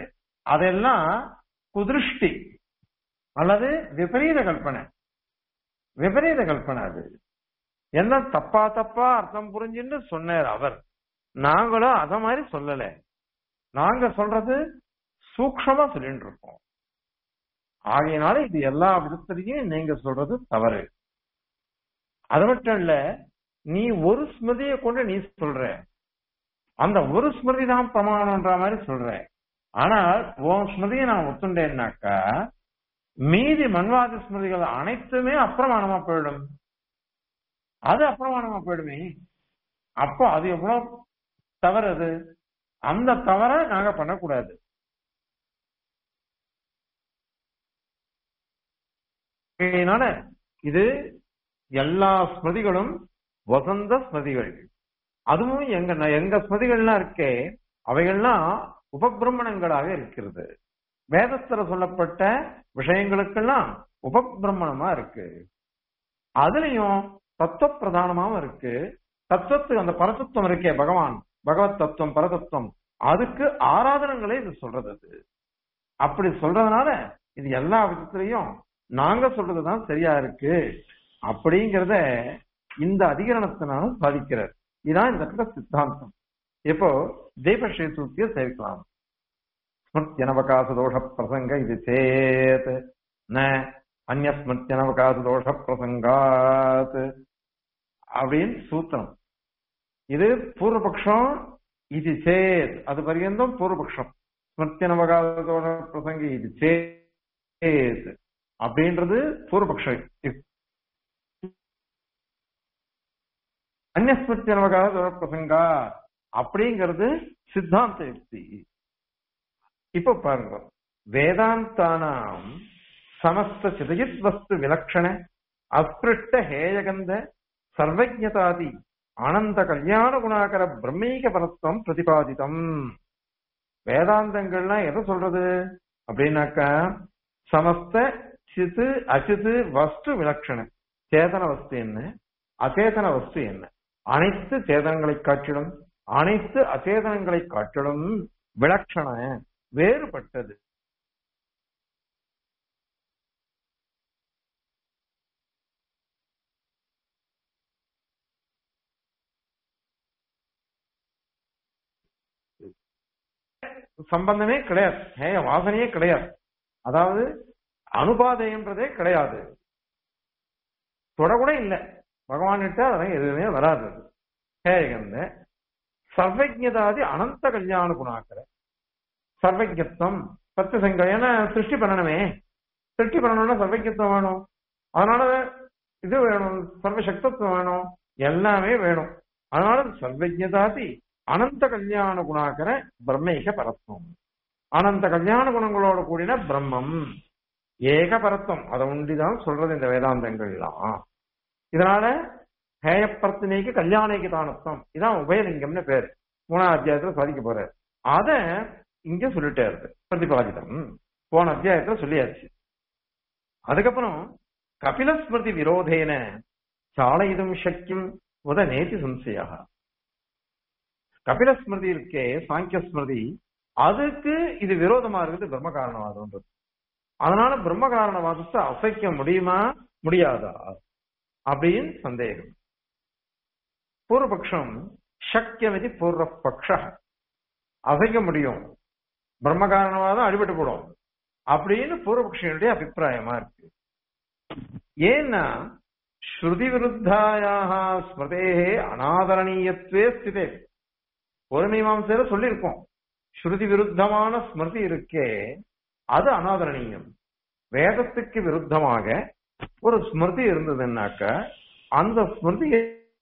அதெல்லாம் குதிருஷ்டி அல்லது விபரீத கல்பனை விபரீத கல்பனை அது என்ன தப்பா தப்பா அர்த்தம் புரிஞ்சுன்னு சொன்னார் அவர் நாங்களும் அத மாதிரி சொல்லல நாங்க சொல்றது சூக்ஷமா சொல்லிட்டு இருக்கோம் ஆகையினால இது எல்லா விதத்திலையும் நீங்க சொல்றது தவறு அது மட்டும் இல்ல நீ ஒரு ஸ்மிருதியை கொண்டு நீ சொல்ற அந்த ஒரு ஸ்மிருதி தான் பிரமாணம்ன்ற மாதிரி சொல்ற ஆனால் உன் ஸ்மிருதியை நான் ஒத்துண்டேன்னாக்கா மீதி மன்வாதி ஸ்மிருதிகள் அனைத்துமே அப்பிரமாணமா போயிடும் அது அப்பிரமாணமா போயிடுமே அப்போ அது எவ்வளவு தவறு அது அந்த தவற நாங்க பண்ணக்கூடாது அதனால இது எல்லா ஸ்மிருதிகளும் வசந்த ஸ்மிருதிகள் அதுவும் எங்க எங்க ஸ்மிருதிகள்லாம் இருக்கே அவைகள்லாம் உபபிரமணங்களாக இருக்கிறது வேதத்துல சொல்லப்பட்ட விஷயங்களுக்கெல்லாம் உபபிரமணமா இருக்கு அதுலயும் தத்துவ பிரதானமாவும் இருக்கு தத்துவத்துக்கு அந்த பரதத்துவம் இருக்கே பகவான் பகவத் தத்துவம் பரதத்துவம் அதுக்கு ஆராதனங்களே இது சொல்றது அது அப்படி சொல்றதுனால இது எல்லா விதத்திலையும் நாங்க சொல்றதுதான் சரியா இருக்கு அப்படிங்கறத இந்த அதிகரணத்தினாலும் சாதிக்கிறார் இதான் இந்த இடத்துல சித்தாந்தம் இப்போ தெய்வஸ்ரீ சூத்திய சேவிக்கலாம் ஸ்மிருத்தியனவகாச தோஷ பிரசங்க இது சேத் ந அந்நஸ்மிருத்தியனவகாச தோஷ பிரசங்காத் அப்படின்னு சூத்திரம் இது பூர்வபக்ஷம் இது சேத் அது பரியந்தம் பூர்வபக்ஷம் ஸ்மிருத்தியனவகாச தோஷ பிரசங்க இது சேத் அப்படின்றது பூர்வபக்ஷம் அந்நஸ்மிருத்தியனவகாச தோஷ பிரசங்கா அப்படிங்கிறது சித்தாந்த யுக்தி இப்ப பாருங்க வேதாந்தானாம் சமஸ்த சிதயித் வஸ்து விலக்ஷண அஸ்பிருஷ்ட ஹேயகந்த சர்வஜதாதி ஆனந்த கல்யாண குணாகர பிரம்மீக பரத்துவம் பிரதிபாதிதம் வேதாந்தங்கள்லாம் எதை சொல்றது அப்படின்னாக்கா சமஸ்த சித்து அசித்து வஸ்து விலக்ஷண சேதன வஸ்து என்ன அச்சேதன வஸ்து என்ன அனைத்து சேதனங்களை காட்டிலும் அனைத்து அச்சேதனங்களை காட்டிலும் விலட்சண வேறுபட்டது சம்பந்தமே கிடையாது ஹேய வாசனையே கிடையாது அதாவது அனுபாதைன்றதே கிடையாது தொடக்கூட இல்லை பகவான்கிட்ட அதெல்லாம் எதுவுமே வராது ஹேயகந்த சர்வஜதாதி அனந்த கல்யாண குணாக்கர சர்வஜத்துவம் பத்து சங்கம் ஏன்னா சிருஷ்டி பண்ணணுமே சிருஷ்டி பண்ணணும்னா சர்வஜத்துவம் வேணும் அதனால இது வேணும் சர்வசக்தத்துவம் வேணும் எல்லாமே வேணும் அதனால சர்வஜதாதி அனந்த கல்யாண குணாக்கர பிரம்மேக பரத்துவம் அனந்த கல்யாண குணங்களோட கூடின பிரம்மம் ஏக பரத்துவம் அதை உண்டிதான் சொல்றது இந்த வேதாந்தங்கள்லாம் இதனால ஹேயப்பிரத்தினைக்கு கல்யாணிக்கு தானத்துவம் இதான் உபயலிங்கம்னு பேர் மூணாம் அத்தியாயத்துல சாதிக்க போறாரு அத இங்க சொல்லிட்டாரு பிரதிபாதிதம் போன அத்தியாயத்துல சொல்லியாச்சு அதுக்கப்புறம் கபிலஸ்மிருதி விரோதேன சாலையிதும் சக்கியம் உத நேதி சம்சயாக கபிலஸ்மிருதி இருக்கே சாங்கிய ஸ்மிருதி அதுக்கு இது விரோதமா இருக்குது பிரம்ம காரணவாதம்ன்றது அதனால பிரம்ம காரணவாதத்தை அசைக்க முடியுமா முடியாதா அப்படின்னு சந்தேகம் பூர்வபக்ஷம் சக்கியம் இது பூர்வபக்ஷ அசைக்க முடியும் பிரம்ம காரணவாதம் அடிபட்டு போடும் அப்படின்னு பூர்வபக்ஷனுடைய அபிப்பிராயமா இருக்கு ஏன்னா ஸ்ருதி விருத்தாயாக ஸ்மிருதே அனாதரணீயத்துவே ஸ்திதே ஒரு மீமாசையில சொல்லியிருக்கோம் ஸ்ருதி விருத்தமான ஸ்மிருதி இருக்கே அது அனாதரணீயம் வேதத்துக்கு விருத்தமாக ஒரு ஸ்மிருதி இருந்ததுன்னாக்க அந்த ஸ்மிருதியை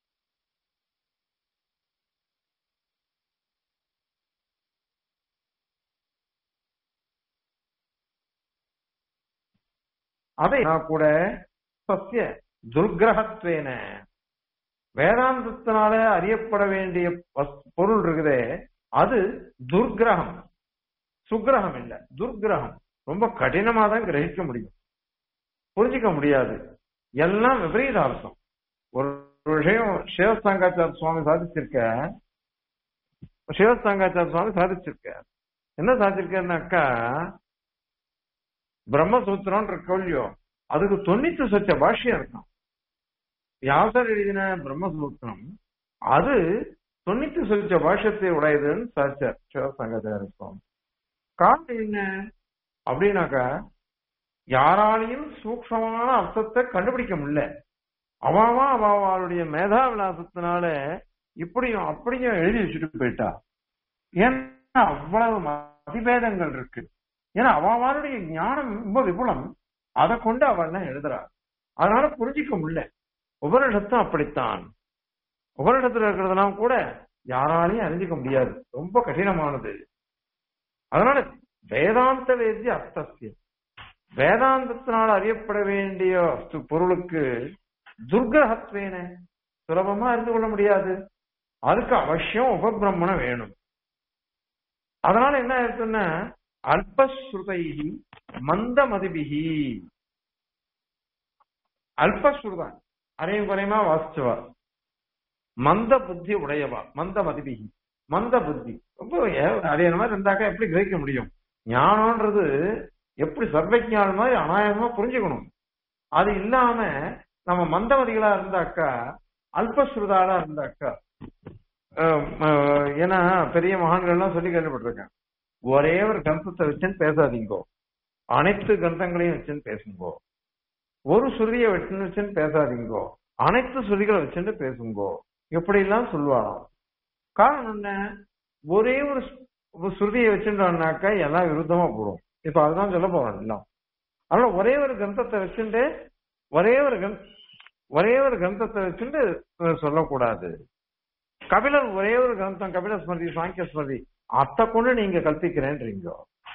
அதை கூட சசிய துர்கிரகத்வேன வேதாந்தத்தினால அறியப்பட வேண்டிய பொருள் இருக்குதே அது துர்கிரகம் சுக்கிரகம் இல்ல துர்கிரகம் ரொம்ப கடினமா தான் கிரகிக்க முடியும் புரிஞ்சிக்க முடியாது எல்லாம் விபரீத அர்த்தம் ஒரு விஷயம் சிவசங்காச்சார சுவாமி சாதிச்சிருக்க சிவசங்காச்சார சுவாமி சாதிச்சிருக்க என்ன சாதிச்சிருக்காருனாக்கா பிரம்மசூத்திரம் இருக்கோ இல்லையோ அதுக்கு தொண்ணூத்தி சொச்ச பாஷ்யம் இருக்கும் வியாசர் எழுதின பிரம்மசூத்திரம் அது தொண்ணூத்தி சொச்ச பாஷ்யத்தை உடையதுன்னு சாச்சார் சிவசங்கத்தில் இருக்கும் காரணம் என்ன அப்படின்னாக்கா யாராலையும் சூக்ஷமான அர்த்தத்தை கண்டுபிடிக்க முடியல அவாவா அவாவாளுடைய மேதா விலாசத்தினால இப்படியும் அப்படியும் எழுதி வச்சுட்டு போயிட்டா ஏன்னா அவ்வளவு மதிபேதங்கள் இருக்கு ஏன்னா அவாவாளுடைய ஞானம் ரொம்ப விபுலம் அதை கொண்டு அவள் எழுதுறா அதனால புரிஞ்சிக்க முடியல உபனிஷத்தும் அப்படித்தான் உபனிஷத்துல இருக்கிறதெல்லாம் கூட யாராலையும் அறிஞ்சிக்க முடியாது ரொம்ப கடினமானது அதனால வேதாந்த வேத்திய அர்த்தசியம் வேதாந்தத்தினால் அறியப்பட வேண்டிய பொருளுக்கு துர்கிரகத்வேன சுலபமா அறிந்து கொள்ள முடியாது அதுக்கு அவசியம் உபபிரம்மணம் வேணும் அதனால என்ன ஆயிருக்குன்னா அல்பஸ்ருதைகி மந்த மதிபிகி அல்பஸ்ருதா அரையும் குறையுமா வாசிச்சவா மந்த புத்தி உடையவா மந்த மதிபிகி மந்த புத்தி ரொம்ப அதே மாதிரி இருந்தாக்கா எப்படி கிரகிக்க முடியும் ஞானம்ன்றது எப்படி சர்வஜானம் மாதிரி அநாயகமா புரிஞ்சுக்கணும் அது இல்லாம நம்ம மந்தமதிகளா இருந்தாக்கா அல்பஸ்ருதாலா இருந்தாக்கா ஏன்னா பெரிய மகான்கள்லாம் சொல்லி கேள்விப்பட்டிருக்கேன் ஒரே ஒரு கிரந்தத்தை வச்சுன்னு பேசாதீங்கோ அனைத்து கிரந்தங்களையும் வச்சுன்னு பேசுங்கோ ஒரு சுருதியை வச்சுன்னு வச்சுன்னு பேசாதீங்கோ அனைத்து சுருதிகளை வச்சுட்டு பேசுங்கோ எப்படி எல்லாம் சொல்லுவாராம் காரணம் என்ன ஒரே ஒரு சுருதியை வச்சுட்டோம்னாக்கா எல்லாம் விருத்தமா போடும் இப்ப அதுதான் சொல்ல போறோம் எல்லாம் அதனால ஒரே ஒரு கிரந்தத்தை வச்சுட்டு ஒரே ஒரு ஒரே ஒரு கிரந்தத்தை வச்சுட்டு சொல்லக்கூடாது கபிலர் ஒரே ஒரு கிரந்தம் கபில ஸ்மிருதி சாங்கிய ஸ்மிருதி அத்தை கொண்டு நீங்க கல்பிக்கிறேன்றீங்க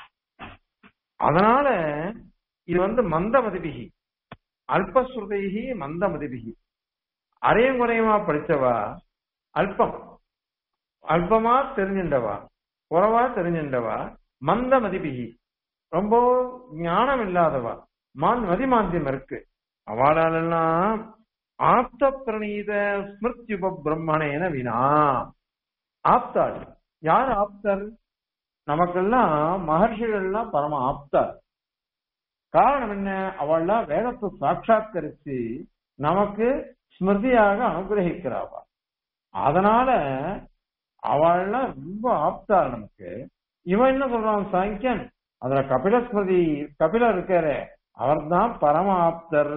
அதனால இது வந்து மந்த மதிபிகி அல்பஸ்ருதைகி மந்த மதிபிகி அரையும் குறையுமா படிச்சவா அல்பம் அல்பமா தெரிஞ்சின்றவா குறவா தெரிஞ்சின்றவா மந்த மதிபிகி ரொம்ப ஞானம் இல்லாதவா மான் மதிமாந்தியம் இருக்கு அவளாலெல்லாம் ஆப்த பிரணீத ஸ்மிருத்யுப பிரம்மணேன வினா ஆப்தாள் யார் ஆப்தர் நமக்கெல்லாம் மகர்ஷிகள்லாம் பரம ஆப்தார் காரணம் என்ன அவள்லாம் வேதத்தை சாட்சாத்கரிச்சு நமக்கு ஸ்மிருதியாக அனுகிரகிக்கிறாவா அதனால அவள்லாம் ரொம்ப ஆப்தார் நமக்கு இவன் என்ன சொல்றான் சாங்கியன் அதுல கபில ஸ்மிருதி கபிலர் இருக்காரு அவர் தான் பரம ஆப்தர்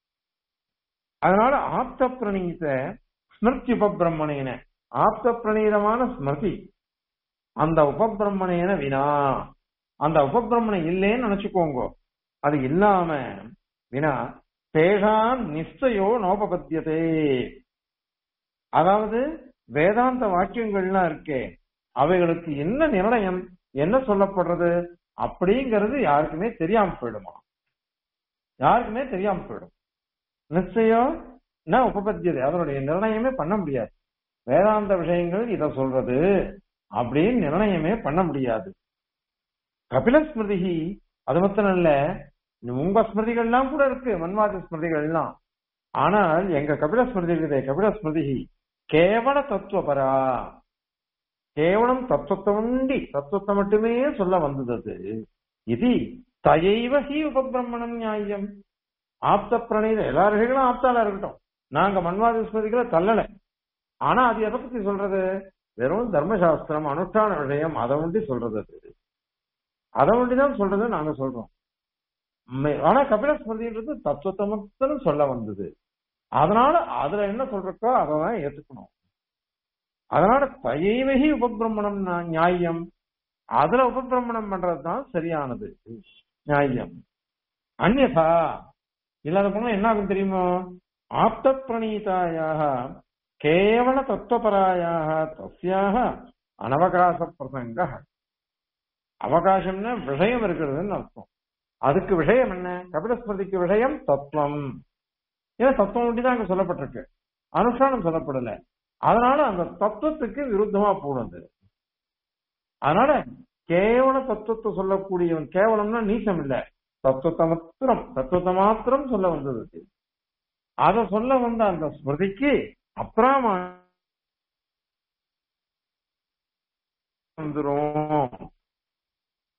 அதனால ஆப்த பிரணீத ஸ்மிருதி உபபிரம்மணேன ஆப்த பிரணீதமான ஸ்மிருதி அந்த உபபிரம்மணேன வினா அந்த உபபிரம்மணம் இல்லைன்னு நினைச்சுக்கோங்க அது இல்லாம வினா தேகான் நிச்சயோ நோபபத்தியதே அதாவது வேதாந்த வாக்கியங்கள்லாம் இருக்கே அவைகளுக்கு என்ன நிர்ணயம் என்ன சொல்லப்படுறது அப்படிங்கிறது யாருக்குமே தெரியாம போயிடுமா யாருக்குமே தெரியாம போயிடும் நிச்சயம் என்ன உபபத்தியது அதனுடைய நிர்ணயமே பண்ண முடியாது வேதாந்த விஷயங்கள் இத சொல்றது அப்படின்னு நிர்ணயமே பண்ண முடியாது கபில ஸ்மிருதி அது மாத்திரம் இல்ல உங்க ஸ்மிருதிகள்லாம் கூட இருக்கு மன்வாத ஸ்மிருதிகள் எல்லாம் ஆனால் எங்க கபில ஸ்மிருதி இருக்குது கபில ஸ்மிருதி கேவல தத்துவபரா கேவலம் தத்துவத்தை உண்டி தத்துவத்தை மட்டுமே சொல்ல வந்தது அது இது தயைவ ஹி உபபிரமணம் நியாயம் ஆப்த பிரணீத எல்லா ரிஷிகளும் ஆப்தாலா இருக்கட்டும் நாங்க மன்வாத ஸ்மிருதிகளை தள்ளல ஆனா அது எதை பத்தி சொல்றது வெறும் தர்மசாஸ்திரம் அனுஷ்டான விஷயம் அதை ஒண்டி சொல்றது அது அதை ஒண்டிதான் சொல்றது நாங்க சொல்றோம் ஆனா கபில ஸ்மிருதின்றது தத்துவத்தை மட்டும் சொல்ல வந்தது அதனால அதுல என்ன சொல்றக்கோ அதான் ஏத்துக்கணும் அதனால தயைவகி உபபிரமணம் நியாயம் அதுல உபபிரமணம் பண்றதுதான் சரியானது நியாயம் அந்நதா இல்லாத போனா என்ன ஆகும் தெரியுமோ ஆப்த பிரணீதாயாக கேவல தத்துவபராயாக தஸ்யாக அனவகாச பிரசங்க அவகாசம்னா விஷயம் இருக்கிறதுன்னு அர்த்தம் அதுக்கு விஷயம் என்ன கபிலஸ்மிருதிக்கு விஷயம் தத்துவம் ஏன்னா தத்துவம் ஒட்டி தான் அங்க சொல்லப்பட்டிருக்கு அனுஷ்டானம் சொல்லப்படல அதனால அந்த தத்துவத்துக்கு விருத்தமா போனது அதனால கேவல தத்துவத்தை சொல்லக்கூடியவன் கேவலம்னா நீசம் இல்ல தத்துவத்தை மாத்திரம் தத்துவத்தை மாத்திரம் சொல்ல வந்தது அத சொல்ல வந்த அந்த ஸ்மிருதிக்கு அப்புறமா வந்துரும்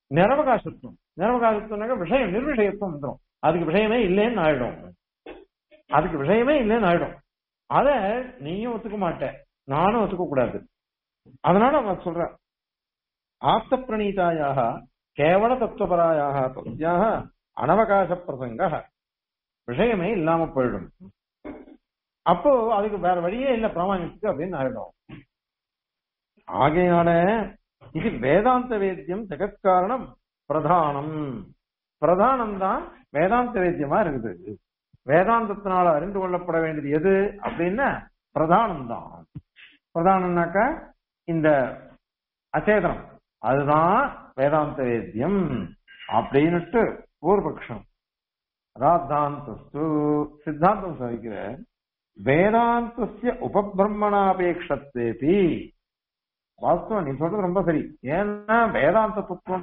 நிரவகாசத்துவம் நிரவகாசத்துவம்னாக்க விஷயம் நிர்விஷயத்துவம் வந்துடும் அதுக்கு விஷயமே இல்லைன்னு ஆயிடும் அதுக்கு விஷயமே இல்லைன்னு ஆயிடும் அத நீயும் ஒத்துக்க மாட்ட நானும் ஒத்துக்க கூடாது அதனால அவன் சொல்ற ஆப்த பிரணீதாயாக கேவல தத்துவபராயாக தஸ்யாக அனவகாச பிரசங்க விஷயமே இல்லாம போயிடும் அப்போ அதுக்கு வேற வழியே இல்ல பிராமணியத்துக்கு அப்படின்னு ஆயிடும் ஆகையினால இது வேதாந்த வேத்தியம் ஜெகத்காரணம் பிரதானம் பிரதானம் தான் வேதாந்த வேத்தியமா இருக்குது வேதாந்தத்தினால அறிந்து கொள்ளப்பட வேண்டியது எது அப்படின்னா பிரதானம் தான் பிரதானம்னாக்கா இந்த அச்சேதனம் அதுதான் வேதாந்த வேத்தியம் அப்படின்னுட்டு பூர்வபக்ஷம் ராத்தாந்தஸ்து சித்தாந்தம் சாதிக்கிற வேதாந்தஸ்ய உபபிரம்மணாபேட்சத்தேபி வாஸ்தவம் நீ சொல்றது ரொம்ப சரி ஏன்னா வேதாந்த தத்துவம்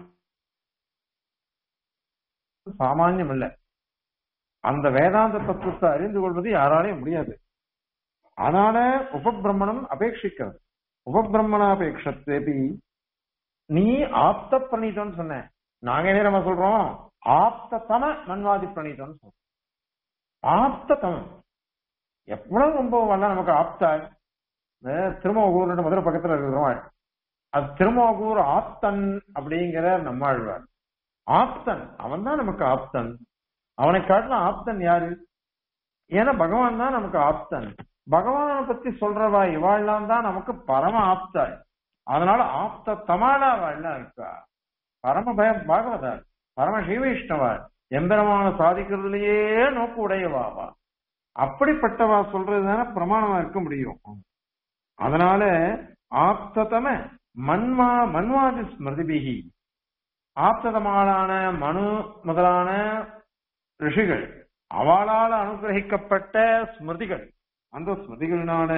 சாமானியம் இல்ல அந்த வேதாந்த தத்துவத்தை அறிந்து கொள்வது யாராலையும் முடியாது அதனால உபபிரம்மணம் அபேட்சிக்கிறது உபபிரம்மணாபேட்சத்தேபி நீ ஆப்த பிரணீதம்னு சொன்ன நாங்க என்ன நம்ம சொல்றோம் ஆப்ததம மன்வாதி பிரணீதம்னு சொல்றோம் ஆப்ததமம் எவ்வளவு ரொம்ப வரல நமக்கு ஆப்தா திருமோகூர் மதுரை பக்கத்துல இருக்கிறோம் அது திருமோகூர் ஆப்தன் அப்படிங்கிற நம்மாழ்வார் ஆப்தன் அவன் தான் நமக்கு ஆப்தன் அவனை காட்டின ஆப்தன் யாரு ஏன்னா பகவான் தான் நமக்கு ஆப்தன் பகவானை பத்தி சொல்றவா இவாள்லாம் தான் நமக்கு பரம ஆப்தாள் அதனால ஆப்த தமாலா வாள்லாம் இருக்கா பரம பய பாகவதாள் பரம ஸ்ரீவைஷ்ணவாள் எம்பெருமான சாதிக்கிறதுலயே நோக்கு உடையவாவா அப்படிப்பட்டவா சொல்றதுதானே பிரமாணமா இருக்க முடியும் அதனால ஆப்ததம மன்மா மன்வாதி ஸ்மிருதிபிகி ஆப்ததமாளான மனு முதலான ரிஷிகள் அவளால் அனுகிரகிக்கப்பட்ட ஸ்மிருதிகள் அந்த ஸ்மிருதிகளினால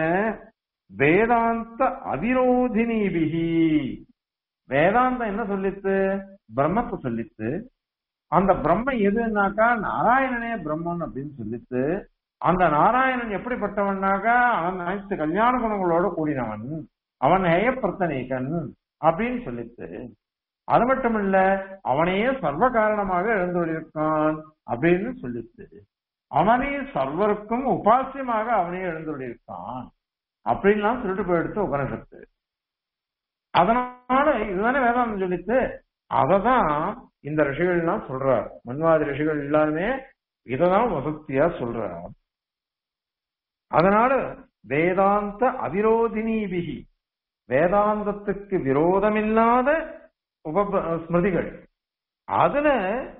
வேதாந்த அதிரோதினிபிகி வேதாந்தம் என்ன சொல்லித்து பிரம்மத்தை சொல்லித்து அந்த பிரம்ம எதுனாக்கா நாராயணனே பிரம்மன் அப்படின்னு சொல்லித்து அந்த நாராயணன் எப்படிப்பட்டவன்னாக்கா அவன் அனைத்து கல்யாண குணங்களோட கூடினவன் அவன் ஹேயப்பிரத்தனேகன் அப்படின்னு சொல்லித்து அது மட்டும் இல்ல அவனையே சர்வ காரணமாக எழுந்துள்ளிருக்கான் அப்படின்னு சொல்லித்து அவனே சர்வருக்கும் உபாசியமாக அவனே எழுந்துள்ளிருக்கான் அப்படின்லாம் சொல்லிட்டு போயிடுத்து உபனிஷத்து அதனால இதுதானே வேதாந்தம் சொல்லித்து அததான் இந்த ரிஷிகள் எல்லாம் சொல்றார் மன்வாதி ரிஷிகள் எல்லாருமே இததான் வசத்தியா சொல்றார் அதனால வேதாந்த அவிரோதினிபிகி வேதாந்தத்துக்கு விரோதமில்லாத உப ஸ்மிருதிகள் அதுல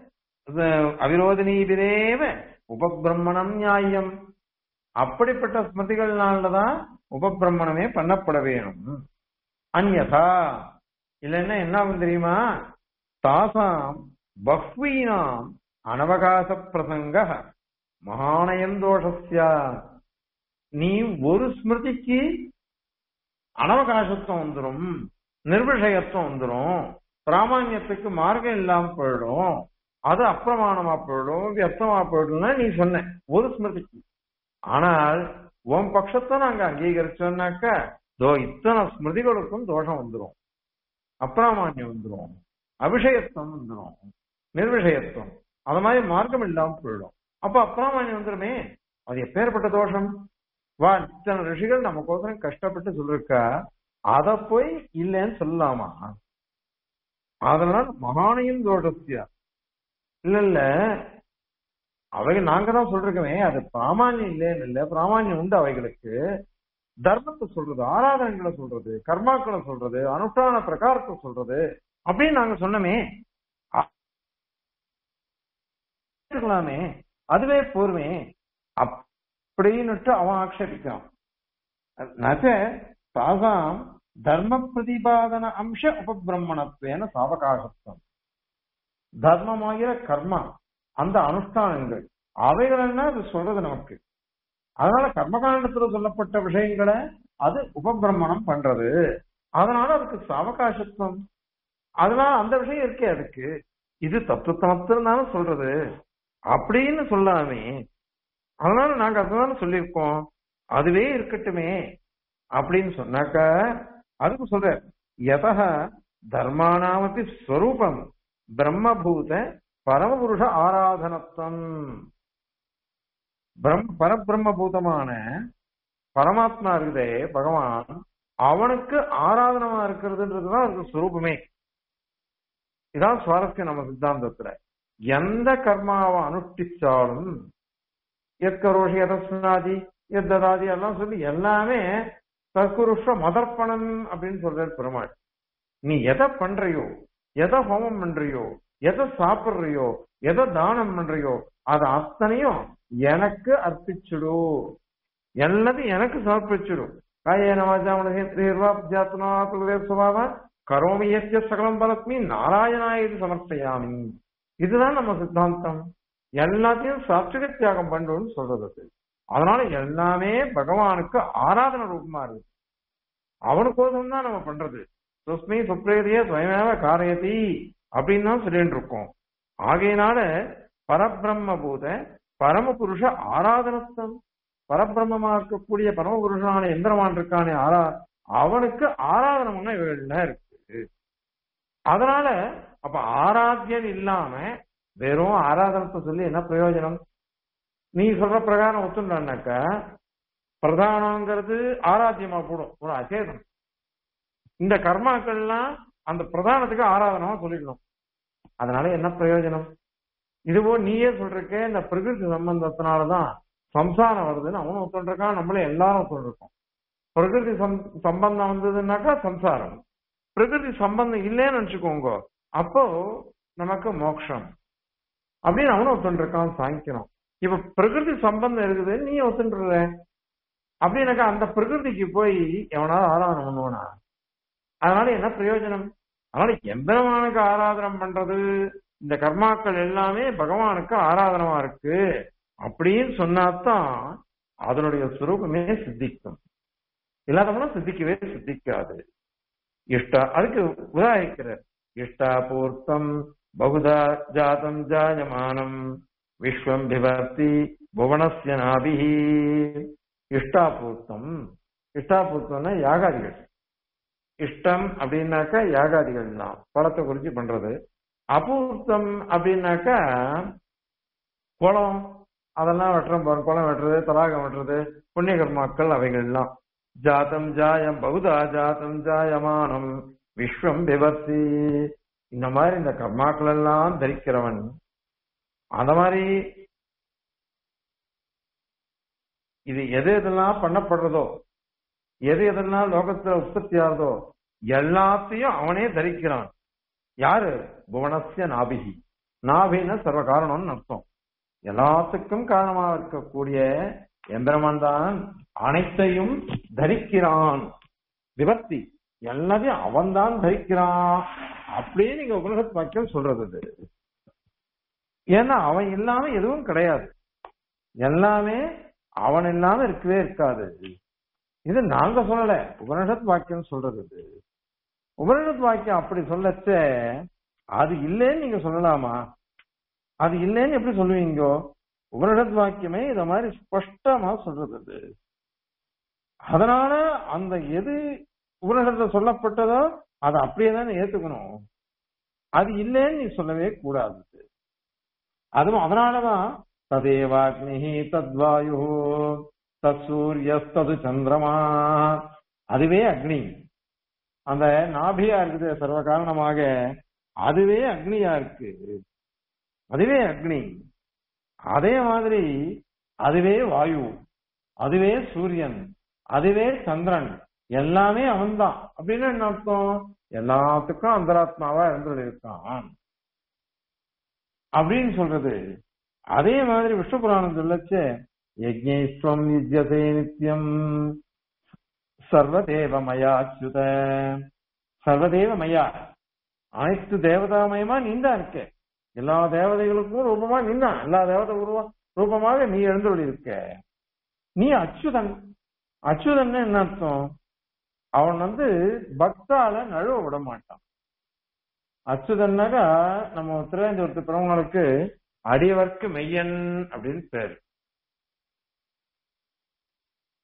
அவிரோதினீபிரேவ உபபிரம்மணம் நியாயம் அப்படிப்பட்ட ஸ்மிருதிகள்னாலதான் உபபிரம்மணமே பண்ணப்பட வேணும் அந்யதா இல்லைன்னா என்ன ஆகும் தெரியுமா தாசாம் பஹ்வீனாம் அனவகாச பிரசங்க மகானயம் தோஷஸ்யா நீ ஒரு ஸ்மிருதிக்கு அனவகாசத்துவம் வந்துடும் நிர்விஷயத்துவம் வந்துடும் பிராமணியத்துக்கு மார்க்கம் இல்லாம போயிடும் அது அப்பிரமாணமா போயிடும் வியர்த்தமா போயிடும்னா நீ சொன்ன ஒரு ஸ்மிருதிக்கு ஆனால் உன் பட்சத்தை நாங்க அங்கீகரிச்சோம்னாக்கா தோ இத்தனை ஸ்மிருதிகளுக்கும் தோஷம் வந்துடும் அப்பிராமான்யம் வந்துடும் அபிஷயத்துவம் வந்துடும் நிர்விஷயத்துவம் அது மாதிரி மார்க்கம் இல்லாம போயிடும் அப்ப அப்பிராமான்யம் வந்துருமே அது எப்பேற்பட்ட தோஷம் வா இத்தனை ரிஷிகள் நமக்கோசரம் கஷ்டப்பட்டு சொல்லிருக்கா அத போய் இல்லைன்னு சொல்லலாமா அதனால மகானையும் தோஷத்தியா இல்ல இல்ல அவைகள் நாங்க தான் சொல்றோமே அது பிராமான்யம் இல்லைன்னு இல்ல பிராமான்யம் உண்டு அவைகளுக்கு தர்மத்தை சொல்றது ஆராதனைகளை சொல்றது கர்மாக்களை சொல்றது அனுஷ்டான பிரகாரத்தை சொல்றது அப்படின்னு நாங்க சொன்னோமே இருக்கலாமே அதுவே போருமே அப்படின்னுட்டு அவன் ஆக்ஷேபிக்கிறான் நச்ச தாசாம் தர்ம பிரதிபாதன அம்ச உபபிரம்மணத்துவேன சாவகாசத்துவம் தர்மமாகிற கர்மா அந்த அனுஷ்டானங்கள் அவைகள் என்ன அது சொல்றது நமக்கு அதனால கர்மகாண்டத்துல சொல்லப்பட்ட விஷயங்களை அது உபபிரமணம் பண்றது அதனால அதுக்கு சாவகாசத்துவம் அதனால அந்த விஷயம் இருக்கே அதுக்கு இது தத்துவத்தை மாத்திரம் தானே சொல்றது அப்படின்னு சொல்லாமே அதனால நாங்க அதுதானே சொல்லியிருக்கோம் அதுவே இருக்கட்டுமே அப்படின்னு சொன்னாக்கா அதுக்கு சொல்ற எதக தர்மானாமப்பி ஸ்வரூபம் பிரம்மபூத பரமபுருஷ ஆராதனத்துவம் பிரம் பரபிரம்மபூதமான பரமாத்மா இருக்குதே பகவான் அவனுக்கு ஆராதனமா இருக்கிறதுன்றதுதான் அதுக்கு சுரூபமே இதான் சுவாரஸ்யம் நம்ம சித்தாந்தத்துல எந்த கர்மாவை அனுஷ்டிச்சாலும் எத்கரோஷி எதஸ்னாதி எத்ததாதி எல்லாம் சொல்லி எல்லாமே தற்குருஷ மதர்ப்பணம் அப்படின்னு சொல்றாரு பெருமாள் நீ எதை பண்றியோ எதை ஹோமம் பண்றியோ எதை சாப்பிடுறியோ எதை தானம் பண்றியோ அது அத்தனையும் எனக்கு அர்ப்பிச்சுடு எல்லாத்தையும் எனக்கு சமர்ப்பிச்சுடும் காயேன வாஜாமனேர்வாத்மா சுபாவ கரோமி எஸ்ய சகலம் பலத்மி நாராயணாய இது சமர்ப்பயாமி இதுதான் நம்ம சித்தாந்தம் எல்லாத்தையும் சாத்விக தியாகம் பண்ணுன்னு சொல்றது அது. அதனால எல்லாமே பகவானுக்கு ஆராதன ரூபமா இருக்கு அவனுக்கோசம் தான் நம்ம பண்றது சுஸ்மி சுப்ரேதிய சுயமேவ காரியதி அப்படின்னு தான் சொல்லிட்டு இருக்கோம் ஆகையினால பரபிரம்மபூத பரமபுருஷ ஆராதனத்தம் பரபிரம்மமா இருக்கக்கூடிய பரமபுருஷனான எந்திரமான் இருக்கானே ஆரா அவனுக்கு ஆராதனம்னா இவர்கள்ல இருக்கு அதனால அப்ப ஆராத்தியன் இல்லாம வெறும் ஆராதனத்தை சொல்லி என்ன பிரயோஜனம் நீ சொல்ற பிரகாரம் ஒத்துண்டாக்க பிரதானங்கிறது ஆராத்தியமா போடும் ஒரு அச்சேதம் இந்த கர்மாக்கள்லாம் அந்த பிரதானத்துக்கு ஆராதனமா சொல்லிக்கணும் அதனால என்ன பிரயோஜனம் இதுவோ நீயே சொல்றக்க இந்த பிரகிருதி சம்பந்தத்தினாலதான் சம்சாரம் வருதுன்னு அவனும் ஒத்துண்டிருக்கான் நம்மளும் எல்லாரும் ஒத்துண்டிருக்கோம் பிரகிருதி சம்- சம்பந்தம் வந்ததுன்னாக்கா சம்சாரம் பிரகிருதி சம்பந்தம் இல்லைன்னு நினைச்சுக்கோங்க அப்போ நமக்கு மோட்சம் அப்படின்னு அவனும் ஒத்துண்டிருக்கான் சாங்கிக்கணும் இப்ப பிரகிருதி சம்பந்தம் இருக்குது நீ ஒத்துண்டுற அப்படின்னாக்கா அந்த பிரகிருதிக்கு போய் எவனாவது ஆராதனை பண்ணுவானா அதனால என்ன பிரயோஜனம் அதனால எம்பெருமானுக்கு ஆராதனம் பண்றது இந்த கர்மாக்கள் எல்லாமே பகவானுக்கு ஆராதனமா இருக்கு அப்படின்னு சொன்னாதான் அதனுடைய சுரூபமே சித்திக்கும் இல்லாதவனும் சித்திக்கவே சித்திக்காது இஷ்ட அதுக்கு உதாரிக்கிறார் இஷ்டாபூர்த்தம் பகுதா ஜாதம் ஜாயமானம் விஸ்வம் விவர்த்தி புவனஸ்ய நாபிஹி இஷ்டாபூர்த்தம் இஷ்டாபூர்த்தம்னா யாகாதிகள் இஷ்டம் அப்படின்னாக்கா யாகாதிகள் தான் பழத்தை குறிச்சு பண்றது அபூர்த்தம் அப்படின்னாக்கா குளம் அதெல்லாம் வெட்டுறோம் பாருங்க குளம் வெட்டுறது தலாகம் வெட்டுறது புண்ணிய கர்மாக்கள் அவைகள்லாம் ஜாதம் ஜாயம் பகுதா ஜாதம் ஜாயமானம் விஸ்வம் விவர்த்தி இந்த மாதிரி இந்த கர்மாக்கள் எல்லாம் தரிக்கிறவன் அந்த மாதிரி இது எது எதெல்லாம் பண்ணப்படுறதோ எது எதெல்லாம் லோகத்துல உற்பத்தி ஆகுதோ எல்லாத்தையும் அவனே தரிக்கிறான் யாரு புவனஸ்ய நாபிகி நாபின்னா சர்வ காரணம்னு அர்த்தம் எல்லாத்துக்கும் காரணமாக இருக்கக்கூடிய எந்திரமன் தான் அனைத்தையும் தரிக்கிறான் விபத்தி எல்லாத்தையும் அவன் தான் தரிக்கிறான் அப்படியே நீங்க உபனிஷத் வாக்கியம் சொல்றது இது. ஏன்னா அவன் இல்லாம எதுவும் கிடையாது எல்லாமே அவன் இல்லாம இருக்கவே இருக்காது இது நாங்க சொல்லல உபனிஷத் வாக்கியம் சொல்றது இது உபனிஷத் வாக்கியம் அப்படி சொல்லச்ச அது இல்லைன்னு நீங்க சொல்லலாமா அது இல்லைன்னு எப்படி சொல்லுவீங்க உபனிஷத் வாக்கியமே இத மாதிரி ஸ்பஷ்டமா சொல்றது அது அதனால அந்த எது உபனிஷத்துல சொல்லப்பட்டதோ அதை அப்படியே தானே ஏத்துக்கணும் அது இல்லைன்னு நீ சொல்லவே கூடாது அதுவும் அதனாலதான் ததேவாக்னி தத்வாயு தத் சூரியஸ்தது சந்திரமா அதுவே அக்னி அந்த நாபியா இருக்குது சர்வ காரணமாக அதுவே அக்னியா இருக்கு அதுவே அக்னி அதே மாதிரி அதுவே வாயு அதுவே சூரியன் அதுவே சந்திரன் எல்லாமே அவன்தான் அப்படின்னு என்ன அர்த்தம் எல்லாத்துக்கும் அந்தராத்மாவா இருந்து இருக்கான் அப்படின்னு சொல்றது அதே மாதிரி விஷ்ணு புராணம் சொல்லச்சு யஜ்ஞேஸ்வம் யுஜ்யசே நித்யம் சர்வதேவமயா அச்சுத சர்வதேவமயா அனைத்து தேவதாமயமா நீந்தான் இருக்க எல்லா தேவதைகளுக்கும் ரூபமா நீந்தான் எல்லா தேவதை உருவா ரூபமாக நீ எழுந்து இருக்க நீ அச்சுதன் அச்சுதன் என்ன அர்த்தம் அவன் வந்து பக்தால நழுவ விட மாட்டான் அச்சுதன்னாக்கா நம்ம திருவேந்தூரத்து பிறவங்களுக்கு அடியவர்க்கு மெய்யன் அப்படின்னு பேரு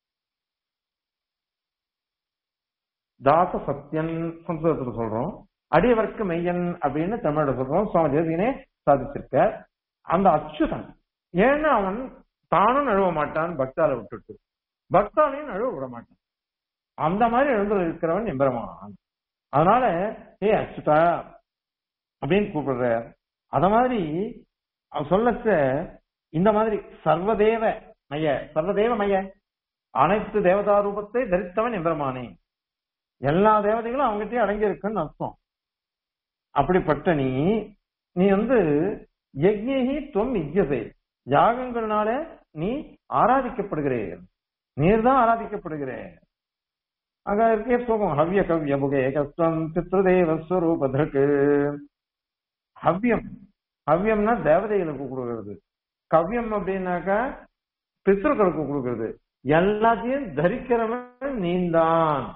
தாச சத்யன் சம்ஸ்கிருதத்துல சொல்றோம் அடியவர்க்கு மெய்யன் அப்படின்னு தமிழோட சொல்றோம் சுவாமி தேசிகனே சாதிச்சிருக்க அந்த அச்சுதன் ஏன்னா அவன் தானும் நழுவ மாட்டான் பக்தால விட்டுட்டு பக்தாலையும் நழுவ விட மாட்டான் அந்த மாதிரி எழுந்து இருக்கிறவன் எம்பெருமான் அதனால ஏ அச்சுதா அப்படின்னு கூப்பிடுற அத மாதிரி அவன் சொல்லச்ச இந்த மாதிரி சர்வதேவ மைய சர்வதேவ மைய அனைத்து தேவதா ரூபத்தை தரித்தவன் எம்பெருமானே எல்லா தேவதைகளும் அவங்ககிட்டயே அடங்கி இருக்குன்னு அர்த்தம் அப்படிப்பட்ட நீ நீ வந்து யஜ்ஞி துவம் இஜ்யசே யாகங்கள்னால நீ ஆராதிக்கப்படுகிறே நீர் தான் ஆராதிக்கப்படுகிறே அங்க இருக்கே ஸ்லோகம் ஹவ்ய கவ்ய முகே கஷ்டம் பித்ருதேவ ஸ்வரூபதற்கு ஹவ்யம் ஹவ்யம்னா தேவதைகளுக்கு கொடுக்கிறது கவ்யம் அப்படின்னாக்கா பித்ருக்களுக்கு கொடுக்கிறது எல்லாத்தையும் தரிக்கிறவன் நீந்தான்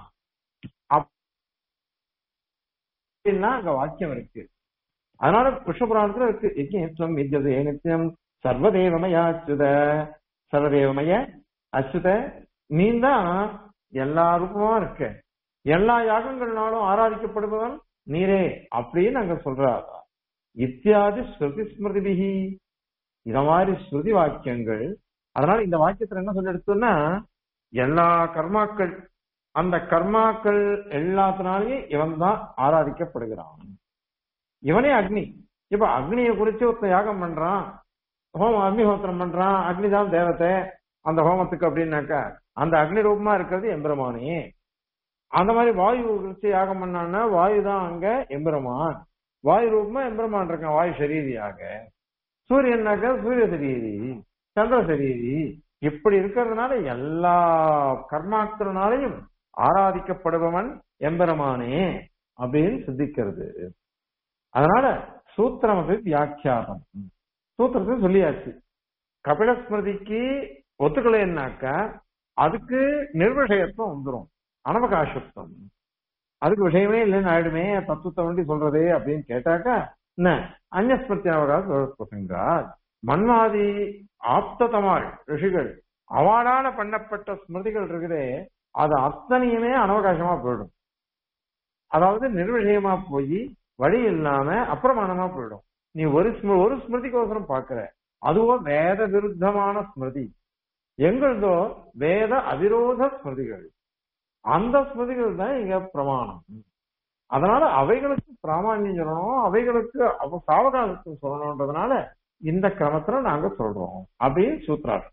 அப்படின்னா அங்க வாக்கியம் இருக்கு அதனால புஷ்பபுராணத்துல இருக்கு யஜ்யம் வித்யதே நித்தியம் சர்வதேவமய அச்சுத சர்வதேவமய அச்சுத நீ தான் எல்லா ரூபமா இருக்க எல்லா யாகங்கள்னாலும் ஆராதிக்கப்படுபவன் நீரே அப்படின்னு அங்க சொல்றாரா இத்தியாதி ஸ்ருதி ஸ்மிருதிபிகி இந்த மாதிரி ஸ்ருதி வாக்கியங்கள் அதனால இந்த வாக்கியத்துல என்ன சொல்லி எடுத்தோம்னா எல்லா கர்மாக்கள் அந்த கர்மாக்கள் எல்லாத்தினாலையும் இவன் தான் ஆராதிக்கப்படுகிறான் இவனே அக்னி இப்ப அக்னியை குறிச்சு ஒருத்தன் யாகம் பண்றான் ஹோமம் அக்னிஹோத்திரம் பண்றான் அக்னிதான் தேவத்தை அந்த ஹோமத்துக்கு அப்படின்னாக்கா அந்த அக்னி ரூபமா இருக்கிறது எம்பெருமானே அந்த மாதிரி வாயு குறிச்சு யாகம் பண்ணான்னா வாயு தான் அங்க எம்பெருமான் வாயு ரூபமா எம்பெருமான் இருக்கான் வாயு சரீரியாக சூரியனாக்க சூரிய சரீரி சந்திர சரீரி இப்படி இருக்கிறதுனால எல்லா கர்மாக்களினாலையும் ஆராதிக்கப்படுபவன் எம்பெருமானே அப்படின்னு சித்திக்கிறது அதனால சூத்திரம் அது வியாக்கியானம் சூத்திரத்தை சொல்லியாச்சு கபில ஸ்மிருதிக்கு ஒத்துக்கலைன்னாக்கா அதுக்கு நிர்விஷயத்துவம் வந்துடும் அனவகாசத்துவம் அதுக்கு விஷயமே இல்லைன்னு ஆயிடுமே தத்துவத்தை வண்டி சொல்றதே அப்படின்னு கேட்டாக்கா என்ன அந்நஸ்மிருத்தி அவகாசம் மன்வாதி ஆப்ததமாள் ரிஷிகள் அவளால பண்ணப்பட்ட ஸ்மிருதிகள் இருக்குதே அது அத்தனையுமே அனவகாசமா போயிடும் அதாவது நிர்விஷயமா போய் வழி இல்லாம அப்பிரமாணமா போயிடும் நீ ஒரு ஸ்ம- ஒரு ஸ்மிருதிக்கோசரம் பாக்குற அதுவோ வேத விருத்தமான ஸ்மிருதி எங்களதோ வேத அவிரோத ஸ்மிருதிகள் அந்த ஸ்மிருதிகள் தான் இங்க பிரமாணம் அதனால அவைகளுக்கு பிராமான்யம் சொல்லணும் அவைகளுக்கு அவ சாவகாசத்துவம் சொல்லணும்ன்றதுனால இந்த கிரமத்துல நாங்க சொல்றோம் அப்படின்னு சூத்ரார்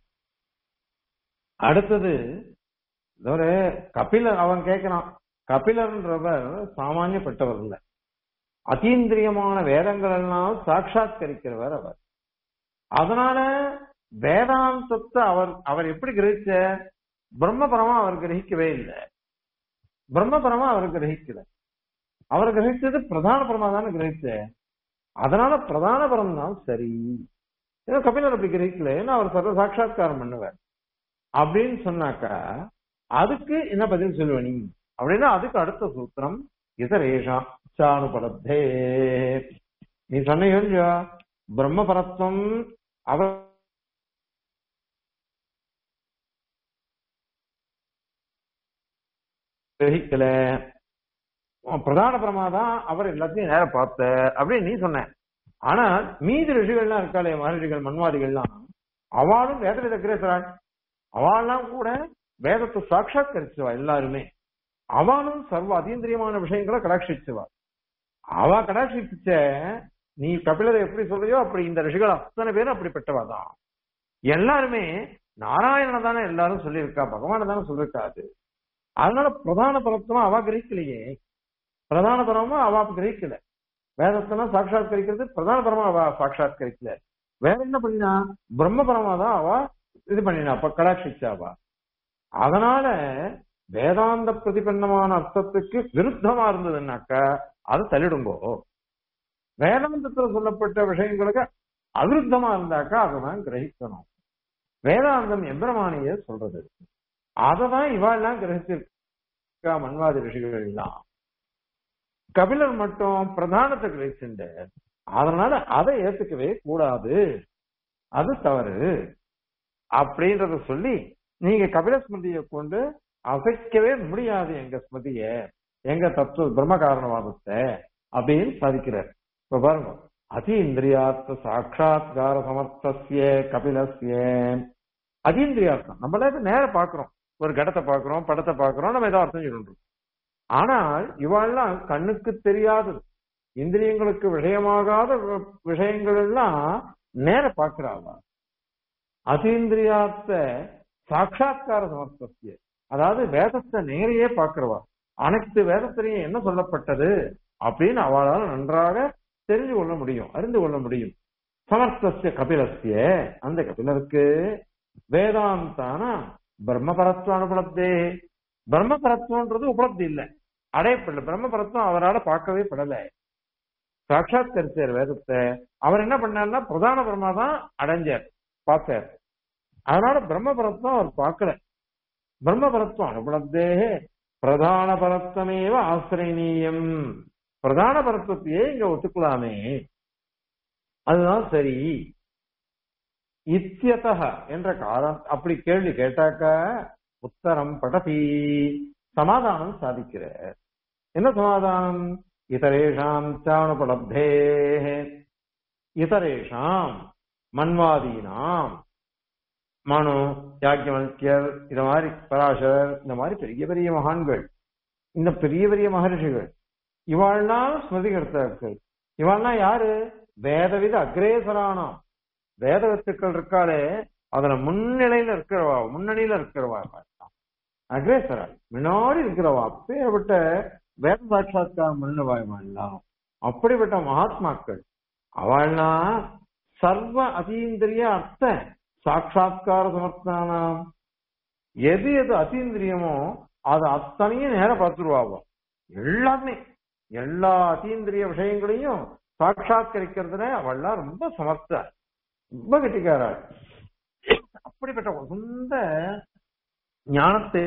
அடுத்தது இது ஒரு கபிலர் அவன் கேட்கிறான் கபிலர்ன்றவர் சாமானியப்பட்டவர் இல்ல அதீந்திரியமான வேதங்கள் எல்லாம் சாட்சாத்கரிக்கிறவர் அவர் அதனால வேதாந்தத்தை அவர் அவர் எப்படி கிரகிச்ச பிரம்மபரமா அவர் கிரகிக்கவே இல்லை பிரம்மபரமா அவர் கிரகிக்கல அவர் கிரகிச்சது பிரதான பரமா தானே கிரகிச்ச அதனால பிரதான பரம் தான் சரி ஏன்னா கபிலர் அப்படி கிரகிக்கல ஏன்னா அவர் சர்வ சாட்சா்காரம் பண்ணுவார் அப்படின்னு சொன்னாக்கா அதுக்கு என்ன பதில் சொல்லுவ நீ அப்படின்னா அதுக்கு அடுத்த சூத்திரம் இதரேஷா சாணுபடத்தே நீ சொன்னீங்க இல்லையா பிரம்மபரத்துவம் அவர் கிரகிக்கல பிரதான பிரமாதான் அவர் எல்லாத்தையும் நேர பார்த்த அப்படின்னு நீ சொன்ன ஆனா மீதி ரிஷிகள்லாம் இருக்காளே மகரிஷிகள் மன்வாதிகள்லாம் அவளும் வேதத்தை கிரேசராள் அவள்லாம் கூட வேதத்தை சாட்சாத்கரிச்சுவா எல்லாருமே அவனும் சர்வ அதீந்திரியமான விஷயங்களை கடாட்சிச்சுவா அவ கடாட்சிச்ச நீ கபிலரை எப்படி சொல்றியோ அப்படி இந்த ரிஷிகள் அத்தனை பேரும் அப்படிப்பட்டவா தான் எல்லாருமே நாராயணனை தானே எல்லாரும் சொல்லியிருக்கா பகவான தானே சொல்லிருக்காது அதனால பிரதான பரத்துவம் அவ கிரகிக்கலையே பிரதான பரமும் அவ கிரகிக்கல வேதத்தெல்லாம் சாட்சாத்கரிக்கிறது பிரதான பரமா அவ சாட்சாத்கரிக்கல வேற என்ன பண்ணினா பிரம்ம பரமா தான் அவ இது பண்ணினா அப்ப கடாட்சிச்சா அவ அதனால வேதாந்த பிரதிபன்னமான அர்த்தத்துக்கு விருத்தமா இருந்ததுன்னாக்கா அதை தள்ளிடுங்கோ வேதாந்தத்துல சொல்லப்பட்ட விஷயங்களுக்கு அவிருத்தமா இருந்தாக்கா அதைதான் கிரகிக்கணும் வேதாந்தம் எம்பிரமானிய சொல்றது அததான் இவாள்லாம் கிரகிச்சிருக்கா மன்வாதி ரிஷிகள் எல்லாம் கபிலர் மட்டும் பிரதானத்தை கிரகிச்சுண்டு அதனால அதை ஏத்துக்கவே கூடாது அது தவறு அப்படின்றத சொல்லி நீங்க கபில ஸ்மிருதியை கொண்டு அசைக்கவே முடியாது எங்க ஸ்மிருதிய எங்க தத்துவ பிரம்ம காரணவாதத்தை அப்படின்னு சாதிக்கிறார் இப்ப பாருங்க அதீந்திரியார்த்த சாட்சாத்கார சமர்த்தசிய கபிலசிய அதீந்திரியார்த்தம் நம்மள இப்ப நேர பாக்குறோம் ஒரு கடத்தை பாக்குறோம் படத்தை பாக்குறோம் நம்ம ஏதோ அர்த்தம் சொல்றோம் ஆனால் இவாள்லாம் கண்ணுக்கு தெரியாதது இந்திரியங்களுக்கு விஷயமாகாத வி- விஷயங்கள் எல்லாம் நேர பாக்குறாங்க அதீந்திரியார்த்த சாட்சாத்கார சமர்த்தசிய அதாவது வேதத்தை நேரையே பாக்குறவா அனைத்து வேதத்திலையும் என்ன சொல்லப்பட்டது அப்படின்னு அவளால் நன்றாக தெரிந்து கொள்ள முடியும் அறிந்து கொள்ள முடியும் சமர்த்தசிய கபிலசிய அந்த கபிலருக்கு வேதாந்தான பிரம்மபரத்துவ அனுபலத்தே பிரம்மபரத்துவன்றது உபலப்தி இல்ல அடையப்படல பிரம்மபரத்துவம் அவரால் பார்க்கவே படல சாட்சாத்கரிச்சார் வேதத்தை அவர் என்ன பண்ணார்னா பிரதான பிரம்மா தான் அடைஞ்சார் பார்த்தார் அதனால பிரம்மபரத்துவம் அவர் பார்க்கல பிரம்மபரத்துவம் அனுபலத்தே பிரதான பரத்தமேவ ஆசிரியனீயம் பிரதான பரத்துவத்தையே இங்க ஒத்துக்கலாமே அதுதான் சரி இத்தியத என்ற காரணம் அப்படி கேள்வி கேட்டாக்க உத்தரம் படதி சமாதானம் சாதிக்கிற என்ன சமாதானம் இதரேஷாம் சாணுபலப்தே இதரேஷாம் மன்வாதீனாம் மனு யாக்கியவல்யர் இந்த மாதிரி பராசரர் இந்த மாதிரி பெரிய பெரிய மகான்கள் இந்த பெரிய பெரிய மகர்ஷிகள் இவாள்லாம் ஸ்மிருதிகர்த்தாக்கள் இவாள்லாம் யாரு வேதவித அக்ரேசரானாம் வேத வித்துக்கள் இருக்காளே அதுல முன்னிலையில இருக்கிறவா முன்னணியில இருக்கிறவா அக்ரேசரா முன்னாடி இருக்கிறவா அப்பேற்பட்ட வேத சாட்சாத்காரம் பண்ணுவாய்லாம் அப்படிப்பட்ட மகாத்மாக்கள் அவள்னா சர்வ அதீந்திரிய அர்த்த சாட்சாத்கார சமர்த்தானாம் எது எது அதீந்திரியமோ அது அத்தனையும் நேர பார்த்துருவாவோ எல்லாமே எல்லா அதீந்திரிய விஷயங்களையும் சாட்சாத்கரிக்கிறதுல அவள்லாம் ரொம்ப சமர்த்த ரொம்ப கெட்டிக்காரா அப்படிப்பட்ட ஒரு சொந்த ஞானத்தை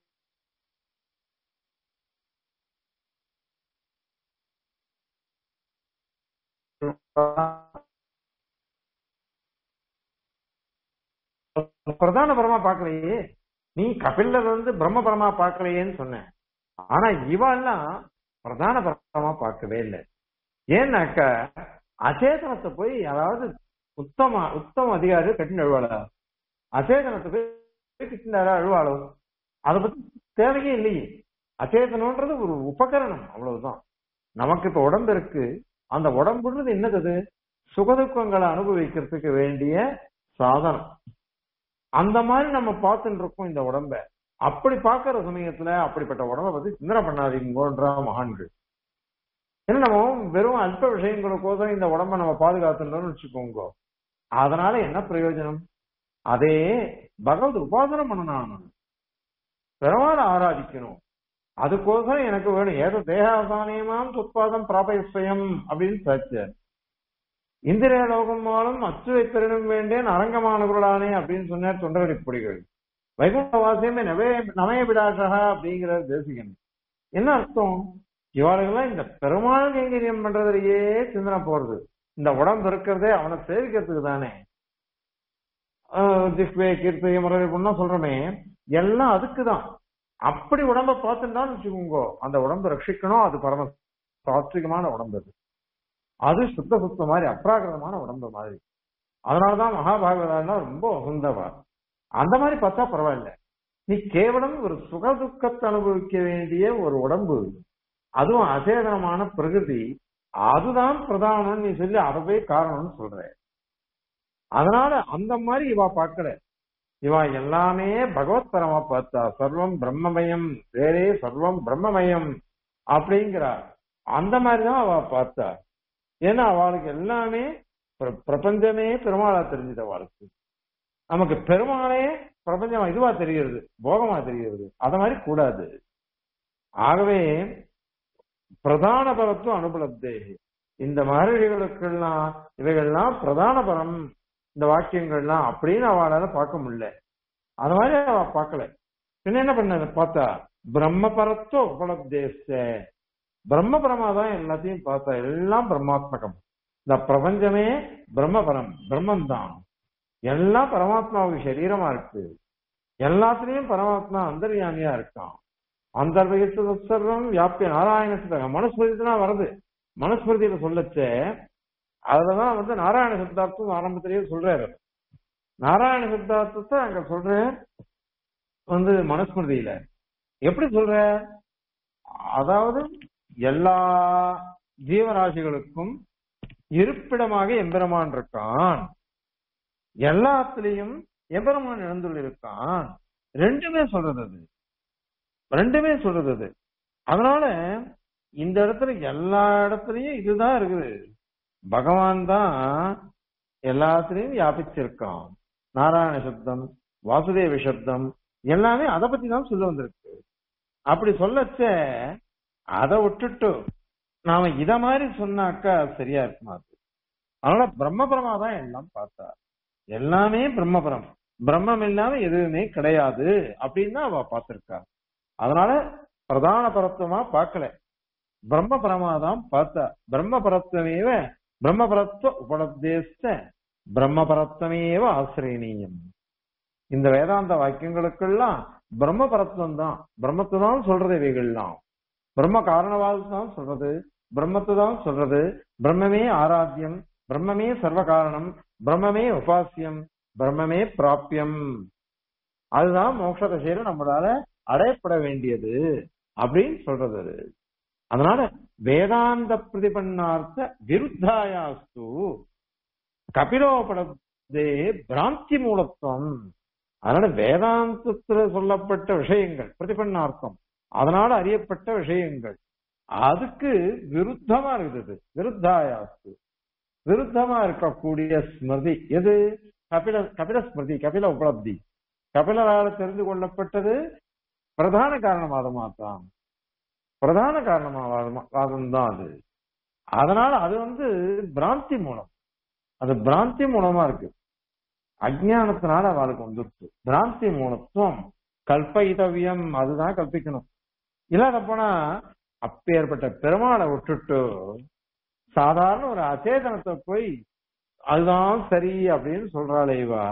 பிரதான பரமா பாக்கலையே நீ கபிலர் வந்து பிரம்ம பரமா பாக்கலையேன்னு சொன்னேன் ஆனா இவெல்லாம் பிரதான பரமா பார்க்கவே இல்லை ஏன்னாக்க அச்சேதனத்தை போய் அதாவது உத்தம உத்தம அதிகாரி கட்டின அழுவாளா அச்சேதனத்தை போய் கட்டினாரா அழுவாளோ அதை பத்தி தேவையே இல்லையே அச்சேதனம்ன்றது ஒரு உபகரணம் அவ்வளவுதான் நமக்கு இப்ப உடம்பு இருக்கு அந்த உடம்புன்றது என்னது அது சுகதுக்கங்களை அனுபவிக்கிறதுக்கு வேண்டிய சாதனம் அந்த மாதிரி நம்ம பார்த்துட்டு இருக்கோம் இந்த உடம்ப அப்படி பார்க்கிற சமயத்துல அப்படிப்பட்ட உடம்ப பத்தி சிந்தனை பண்ணாதீங்கன்ற மகான்கள் ஏன்னா நம்ம வெறும் அல்ப விஷயங்களுக்கோசரம் இந்த உடம்ப நம்ம பாதுகாத்துட்டோம்னு வச்சுக்கோங்க அதனால என்ன பிரயோஜனம் அதே பகவத் உபாசனம் பண்ணணும் பெருமாள் ஆராதிக்கணும் அதுக்கோசரம் எனக்கு வேணும் ஏதோ தேகாசானியமாம் உத்பாதம் பிராபயஸ்வயம் அப்படின்னு சாச்சார் இந்திரிய லோகம் மூலம் அச்சுவை பெறணும் வேண்டேன் அரங்கமானவர்களானே அப்படின்னு சொன்னார் தொண்டரடி பொடிகள் வைகுண்ட வாசியமே நவே நமய விடாசகா அப்படிங்கிற தேசிகன் என்ன அர்த்தம் இவர்களெல்லாம் இந்த பெருமாள் கைங்கரியம் பண்றதுலயே சிந்தனை போறது இந்த உடம்பு இருக்கிறதே அவனை சேவிக்கிறதுக்கு தானே ஜிஹ்வே கீர்த்தி முறை பொண்ணா சொல்றோமே எல்லாம் அதுக்குதான் அப்படி உடம்ப பார்த்துட்டான்னு வச்சுக்கோங்க அந்த உடம்பை ரட்சிக்கணும் அது பரம சாத்விகமான உடம்பு அது அது சுத்த சுத்த மாதிரி அப்ராகிருதமான உடம்பு மாதிரி அதனாலதான் மகாபாகவதா ரொம்ப உகந்தவா அந்த மாதிரி பார்த்தா பரவாயில்ல நீ கேவலம் ஒரு சுக துக்கத்தை அனுபவிக்க வேண்டிய ஒரு உடம்பு அதுவும் அசேதனமான பிரகிருதி அதுதான் பிரதானம் நீ சொல்லி அதை போய் காரணம்னு சொல்ற அதனால அந்த மாதிரி இவா பார்க்கல இவா எல்லாமே பகவத் பரமா பார்த்தா சர்வம் பிரம்மமயம் வேறே சர்வம் பிரம்மமயம் அப்படிங்கிறா அந்த மாதிரிதான் அவ பார்த்தா ஏன்னா அவளுக்கு எல்லாமே பிர- பிரபஞ்சமே பெருமாளா தெரிஞ்சது அவளுக்கு நமக்கு பெருமாளே பிரபஞ்சமா இதுவா தெரிகிறது போகமா தெரிகிறது அத மாதிரி கூடாது ஆகவே பிரதான பரத்துவம் அனுபலத்தே இந்த மகர்ஷிகளுக்கெல்லாம் இவைகள்லாம் பிரதான பரம் இந்த வாக்கியங்கள்லாம் அப்படின்னு அவளால பார்க்க முடியல அது மாதிரி அவ பார்க்கல பின்ன என்ன பண்ண பார்த்தா பிரம்ம பரத்துவ உபலப்தேச பிரம்ம பரமா தான் எல்லாத்தையும் பார்த்தா எல்லாம் பிரம்மாத்மகம் இந்த பிரபஞ்சமே பிரம்மபரம் பிரம்மம் தான் எல்லாம் பரமாத்மாவுக்கு சரீரமா இருக்கு எல்லாத்துலயும் பரமாத்மா அந்தர்யாமியா இருக்கான் அந்தர்வகித்து சர்வம் வியாபிய நாராயணத்துக்கு மனுஸ்மிருதினா வருது மனுஸ்மிருதியில சொல்லச்ச அதுலதான் வந்து நாராயண சித்தார்த்தம் ஆரம்பத்திலேயே சொல்றாரு நாராயண சித்தார்த்தத்தை அங்க சொல்ற வந்து மனுஸ்மிருதியில எப்படி சொல்ற அதாவது எல்லா ஜீவராசிகளுக்கும் இருப்பிடமாக எம்பெருமான் இருக்கான் எல்லாத்துலயும் எம்பெருமான் எழுந்துள்ள இருக்கான் ரெண்டுமே சொல்றது அது ரெண்டுமே சொல்றது அது அதனால இந்த இடத்துல எல்லா இடத்துலயும் இதுதான் இருக்குது பகவான் தான் எல்லாத்துலயும் வியாபிச்சிருக்கான் நாராயண சப்தம் வாசுதேவ சப்தம் எல்லாமே அதை பத்தி தான் சொல்ல வந்திருக்கு அப்படி சொல்லச்ச அதை விட்டுட்டு நாம இத மாதிரி சொன்னாக்கா சரியா இருக்குமா அது அதனால பிரம்மபரமா தான் எல்லாம் பார்த்தா எல்லாமே பிரம்மபரம் பிரம்மம் இல்லாம எதுவுமே கிடையாது அப்படின்னு தான் அவ பார்த்திருக்கா அதனால பிரதான பரத்துவமா பார்க்கல பிரம்ம பரமா தான் பார்த்தா பிரம்ம பரத்துவமேவ பிரம்ம பரத்துவ உபலப்தேஸ்த பிரம்ம பரத்துவமேவ ஆசிரியனீயம் இந்த வேதாந்த வாக்கியங்களுக்கெல்லாம் பிரம்ம பரத்துவம் தான் பிரம்மத்தை தான் சொல்றது இவைகள்லாம் பிரம்ம காரணவாதம் தான் சொல்றது பிரம்மத்தை தான் சொல்றது பிரம்மமே ஆராத்தியம் பிரம்மமே சர்வ காரணம் பிரம்மமே உபாசியம் பிரம்மமே பிராப்பியம் அதுதான் மோட்ச தசையில நம்மளால அடையப்பட வேண்டியது அப்படின்னு சொல்றது அது அதனால வேதாந்த பிரதிபன்னார்த்த விருத்தாயாஸ்து கபிலோபடத்தே பிராந்தி மூலத்துவம் அதனால வேதாந்தத்துல சொல்லப்பட்ட விஷயங்கள் பிரதிபன்னார்த்தம் அதனால அறியப்பட்ட விஷயங்கள் அதுக்கு விருத்தமா இருக்குது விருத்தாயாஸ்து விருத்தமா இருக்கக்கூடிய ஸ்மிருதி எது கபில கபில ஸ்மிருதி கபில உபலப்தி கபிலரால் தெரிந்து கொள்ளப்பட்டது பிரதான காரணவாதமா தான் பிரதான காரணமாவாதம் தான் அது அதனால அது வந்து பிராந்தி மூலம் அது பிராந்தி மூலமா இருக்கு அஜானத்தினால அவளுக்கு வந்துருச்சு பிராந்தி மூலத்துவம் கல்பயிதவியம் அதுதான் கல்பிக்கணும் இல்லாத போனா அப்பேற்பட்ட பெருமாளை விட்டுட்டு சாதாரண ஒரு அச்சேதனத்தை போய் அதுதான் சரி அப்படின்னு சொல்றாளே இவா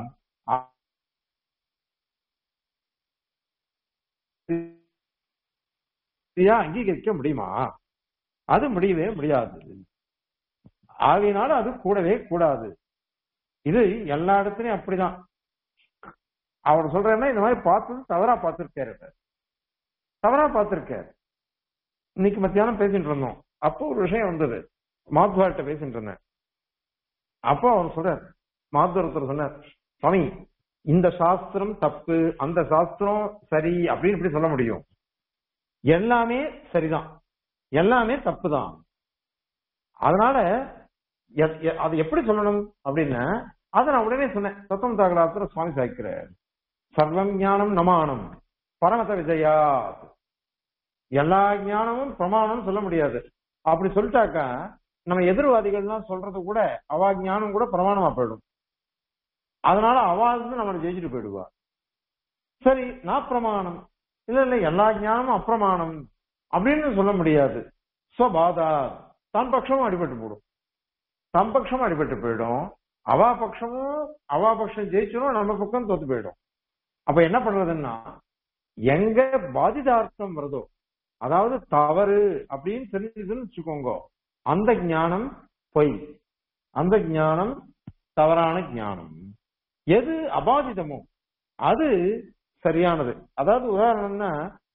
அங்கீகரிக்க முடியுமா அது முடியவே முடியாது ஆகையினால அது கூடவே கூடாது இது எல்லா இடத்துலயும் அப்படிதான் அவர் சொல்றேன்னா இந்த மாதிரி பார்த்தது தவறா பார்த்திருக்காரு தவறா பார்த்திருக்காரு இன்னைக்கு மத்தியானம் பேசிட்டு இருந்தோம் அப்போ ஒரு விஷயம் வந்தது மாத்வார்கிட்ட பேசிட்டு இருந்தேன் அப்போ அவர் சொல்றார் மாத்வரத்தர் சொன்னார் சுவாமி இந்த சாஸ்திரம் தப்பு அந்த சாஸ்திரம் சரி அப்படின்னு இப்படி சொல்ல முடியும் எல்லாமே சரிதான் எல்லாமே தப்பு தான் அதனால அது எப்படி சொல்லணும் அப்படின்னா அதை நான் உடனே சொன்னேன் சத்தம் தாகலாத்திர சுவாமி சாய்க்கிறார் சர்வம் ஞானம் நமானம் பரமத விஜயா எல்லா ஞானமும் பிரமாணம் சொல்ல முடியாது அப்படி சொல்லிட்டாக்கா நம்ம எதிர்வாதிகள்லாம் சொல்றது கூட அவா ஞானம் கூட பிரமாணமா போயிடும் அதனால அவா வந்து நம்மளை ஜெயிச்சுட்டு போயிடுவா சரி நான் பிரமாணம் இல்ல இல்ல எல்லா ஞானமும் அப்பிரமாணம் அப்படின்னு சொல்ல முடியாது ஸ்வபாதா தன் பட்சமும் அடிபட்டு போடும் தன் பட்சமும் அடிபட்டு போயிடும் அவா பட்சமும் அவா பட்சம் ஜெயிச்சிடும் நம்ம பக்கம் தோத்து போயிடும் அப்ப என்ன பண்றதுன்னா எங்க பாதிதார்த்தம் வருதோ அதாவது தவறு அப்படின்னு தெரிஞ்சதுன்னு வச்சுக்கோங்க அந்த ஞானம் பொய் அந்த ஞானம் தவறான ஞானம் எது அபாதிதமோ அது சரியானது அதாவது உதாரணம்னா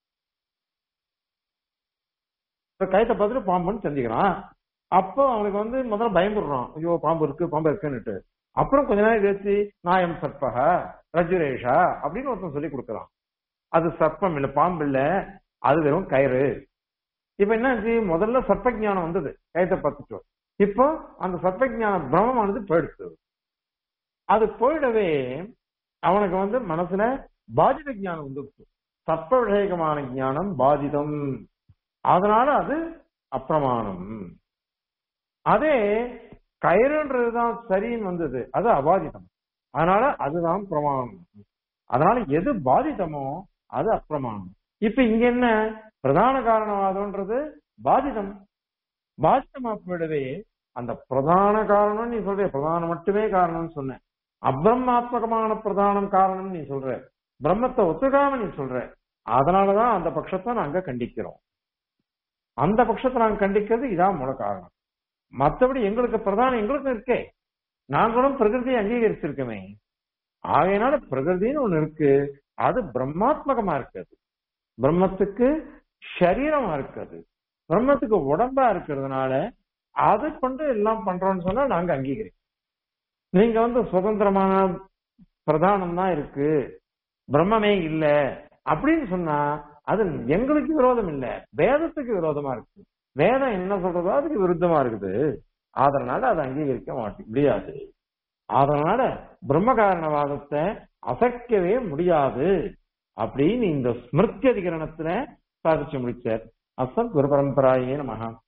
கயத்தை பார்த்துட்டு பாம்புன்னு தெரிஞ்சுக்கிறான் அப்போ அவனுக்கு வந்து முதல்ல பயந்துடுறான் ஐயோ பாம்பு இருக்கு பாம்பு இருக்குன்னுட்டு அப்புறம் கொஞ்ச நேரம் கழிச்சு நாயம் சர்ப்பக ரஜுரேஷா அப்படின்னு ஒருத்தன் சொல்லி கொடுக்குறான் அது சர்ப்பம் இல்ல பாம்பு இல்ல அது வெறும் கயிறு இப்ப என்னாச்சு முதல்ல சர்ப்ப ஞானம் வந்தது கயத்தை பார்த்துட்டோம் இப்போ அந்த சர்ப்ப ஞான பிரமமானது போயிடுச்சு அது போயிடவே அவனுக்கு வந்து மனசுல பாதித ஞானம் வந்துருச்சு சர்ப்ப விஷயகமான ஞானம் பாதிதம் அதனால அது அப்பிரமாணம் அதே கயிறுன்றதுதான் சரின்னு வந்தது அது அபாதிதம் அதனால அதுதான் பிரமாணம் அதனால எது பாதிதமோ அது அப்பிரமாணம் இப்ப இங்க என்ன பிரதான காரணவாதம்ன்றது பாதிதம் பாதிதமா போயிடவே அந்த பிரதான காரணம் நீ சொல்ற பிரதானம் மட்டுமே காரணம்னு சொன்ன அப்பிரமாத்மகமான பிரதானம் காரணம் நீ சொல்ற பிரம்மத்தை ஒத்துக்காம நீ சொல்ற அதனாலதான் அந்த பட்சத்தை நாங்க கண்டிக்கிறோம் அந்த பட்சத்தை நாங்க கண்டிக்கிறது இதான் மூல காரணம் மத்தபடி எங்களுக்கு பிரதானம் எங்களுக்கும் இருக்கே நாங்களும் பிரகிருதியை அங்கீகரிச்சிருக்கோமே ஆகையினால பிரகிருதின்னு ஒண்ணு இருக்கு அது பிரம்மாத்மகமா இருக்குது பிரம்மத்துக்கு சரீரமா இருக்குது பிரம்மத்துக்கு உடம்பா இருக்கிறதுனால அதை கொண்டு எல்லாம் பண்றோம்னு சொன்னா நாங்க அங்கீகரிக்கிறோம் நீங்க வந்து சுதந்திரமான பிரதானம் தான் இருக்கு பிரம்மமே இல்ல அப்படின்னு சொன்னா அது எங்களுக்கு விரோதம் இல்ல வேதத்துக்கு விரோதமா இருக்கு வேதம் என்ன சொல்றதோ அதுக்கு விருத்தமா இருக்குது அதனால அதை அங்கீகரிக்க மாட்டேன் முடியாது அதனால பிரம்ம காரணவாதத்தை அசைக்கவே முடியாது அப்படின்னு இந்த ஸ்மிருதி அதிகரணத்துல சாதிச்சு முடிச்சார் அசம் குரு பரம்பராயே நமகா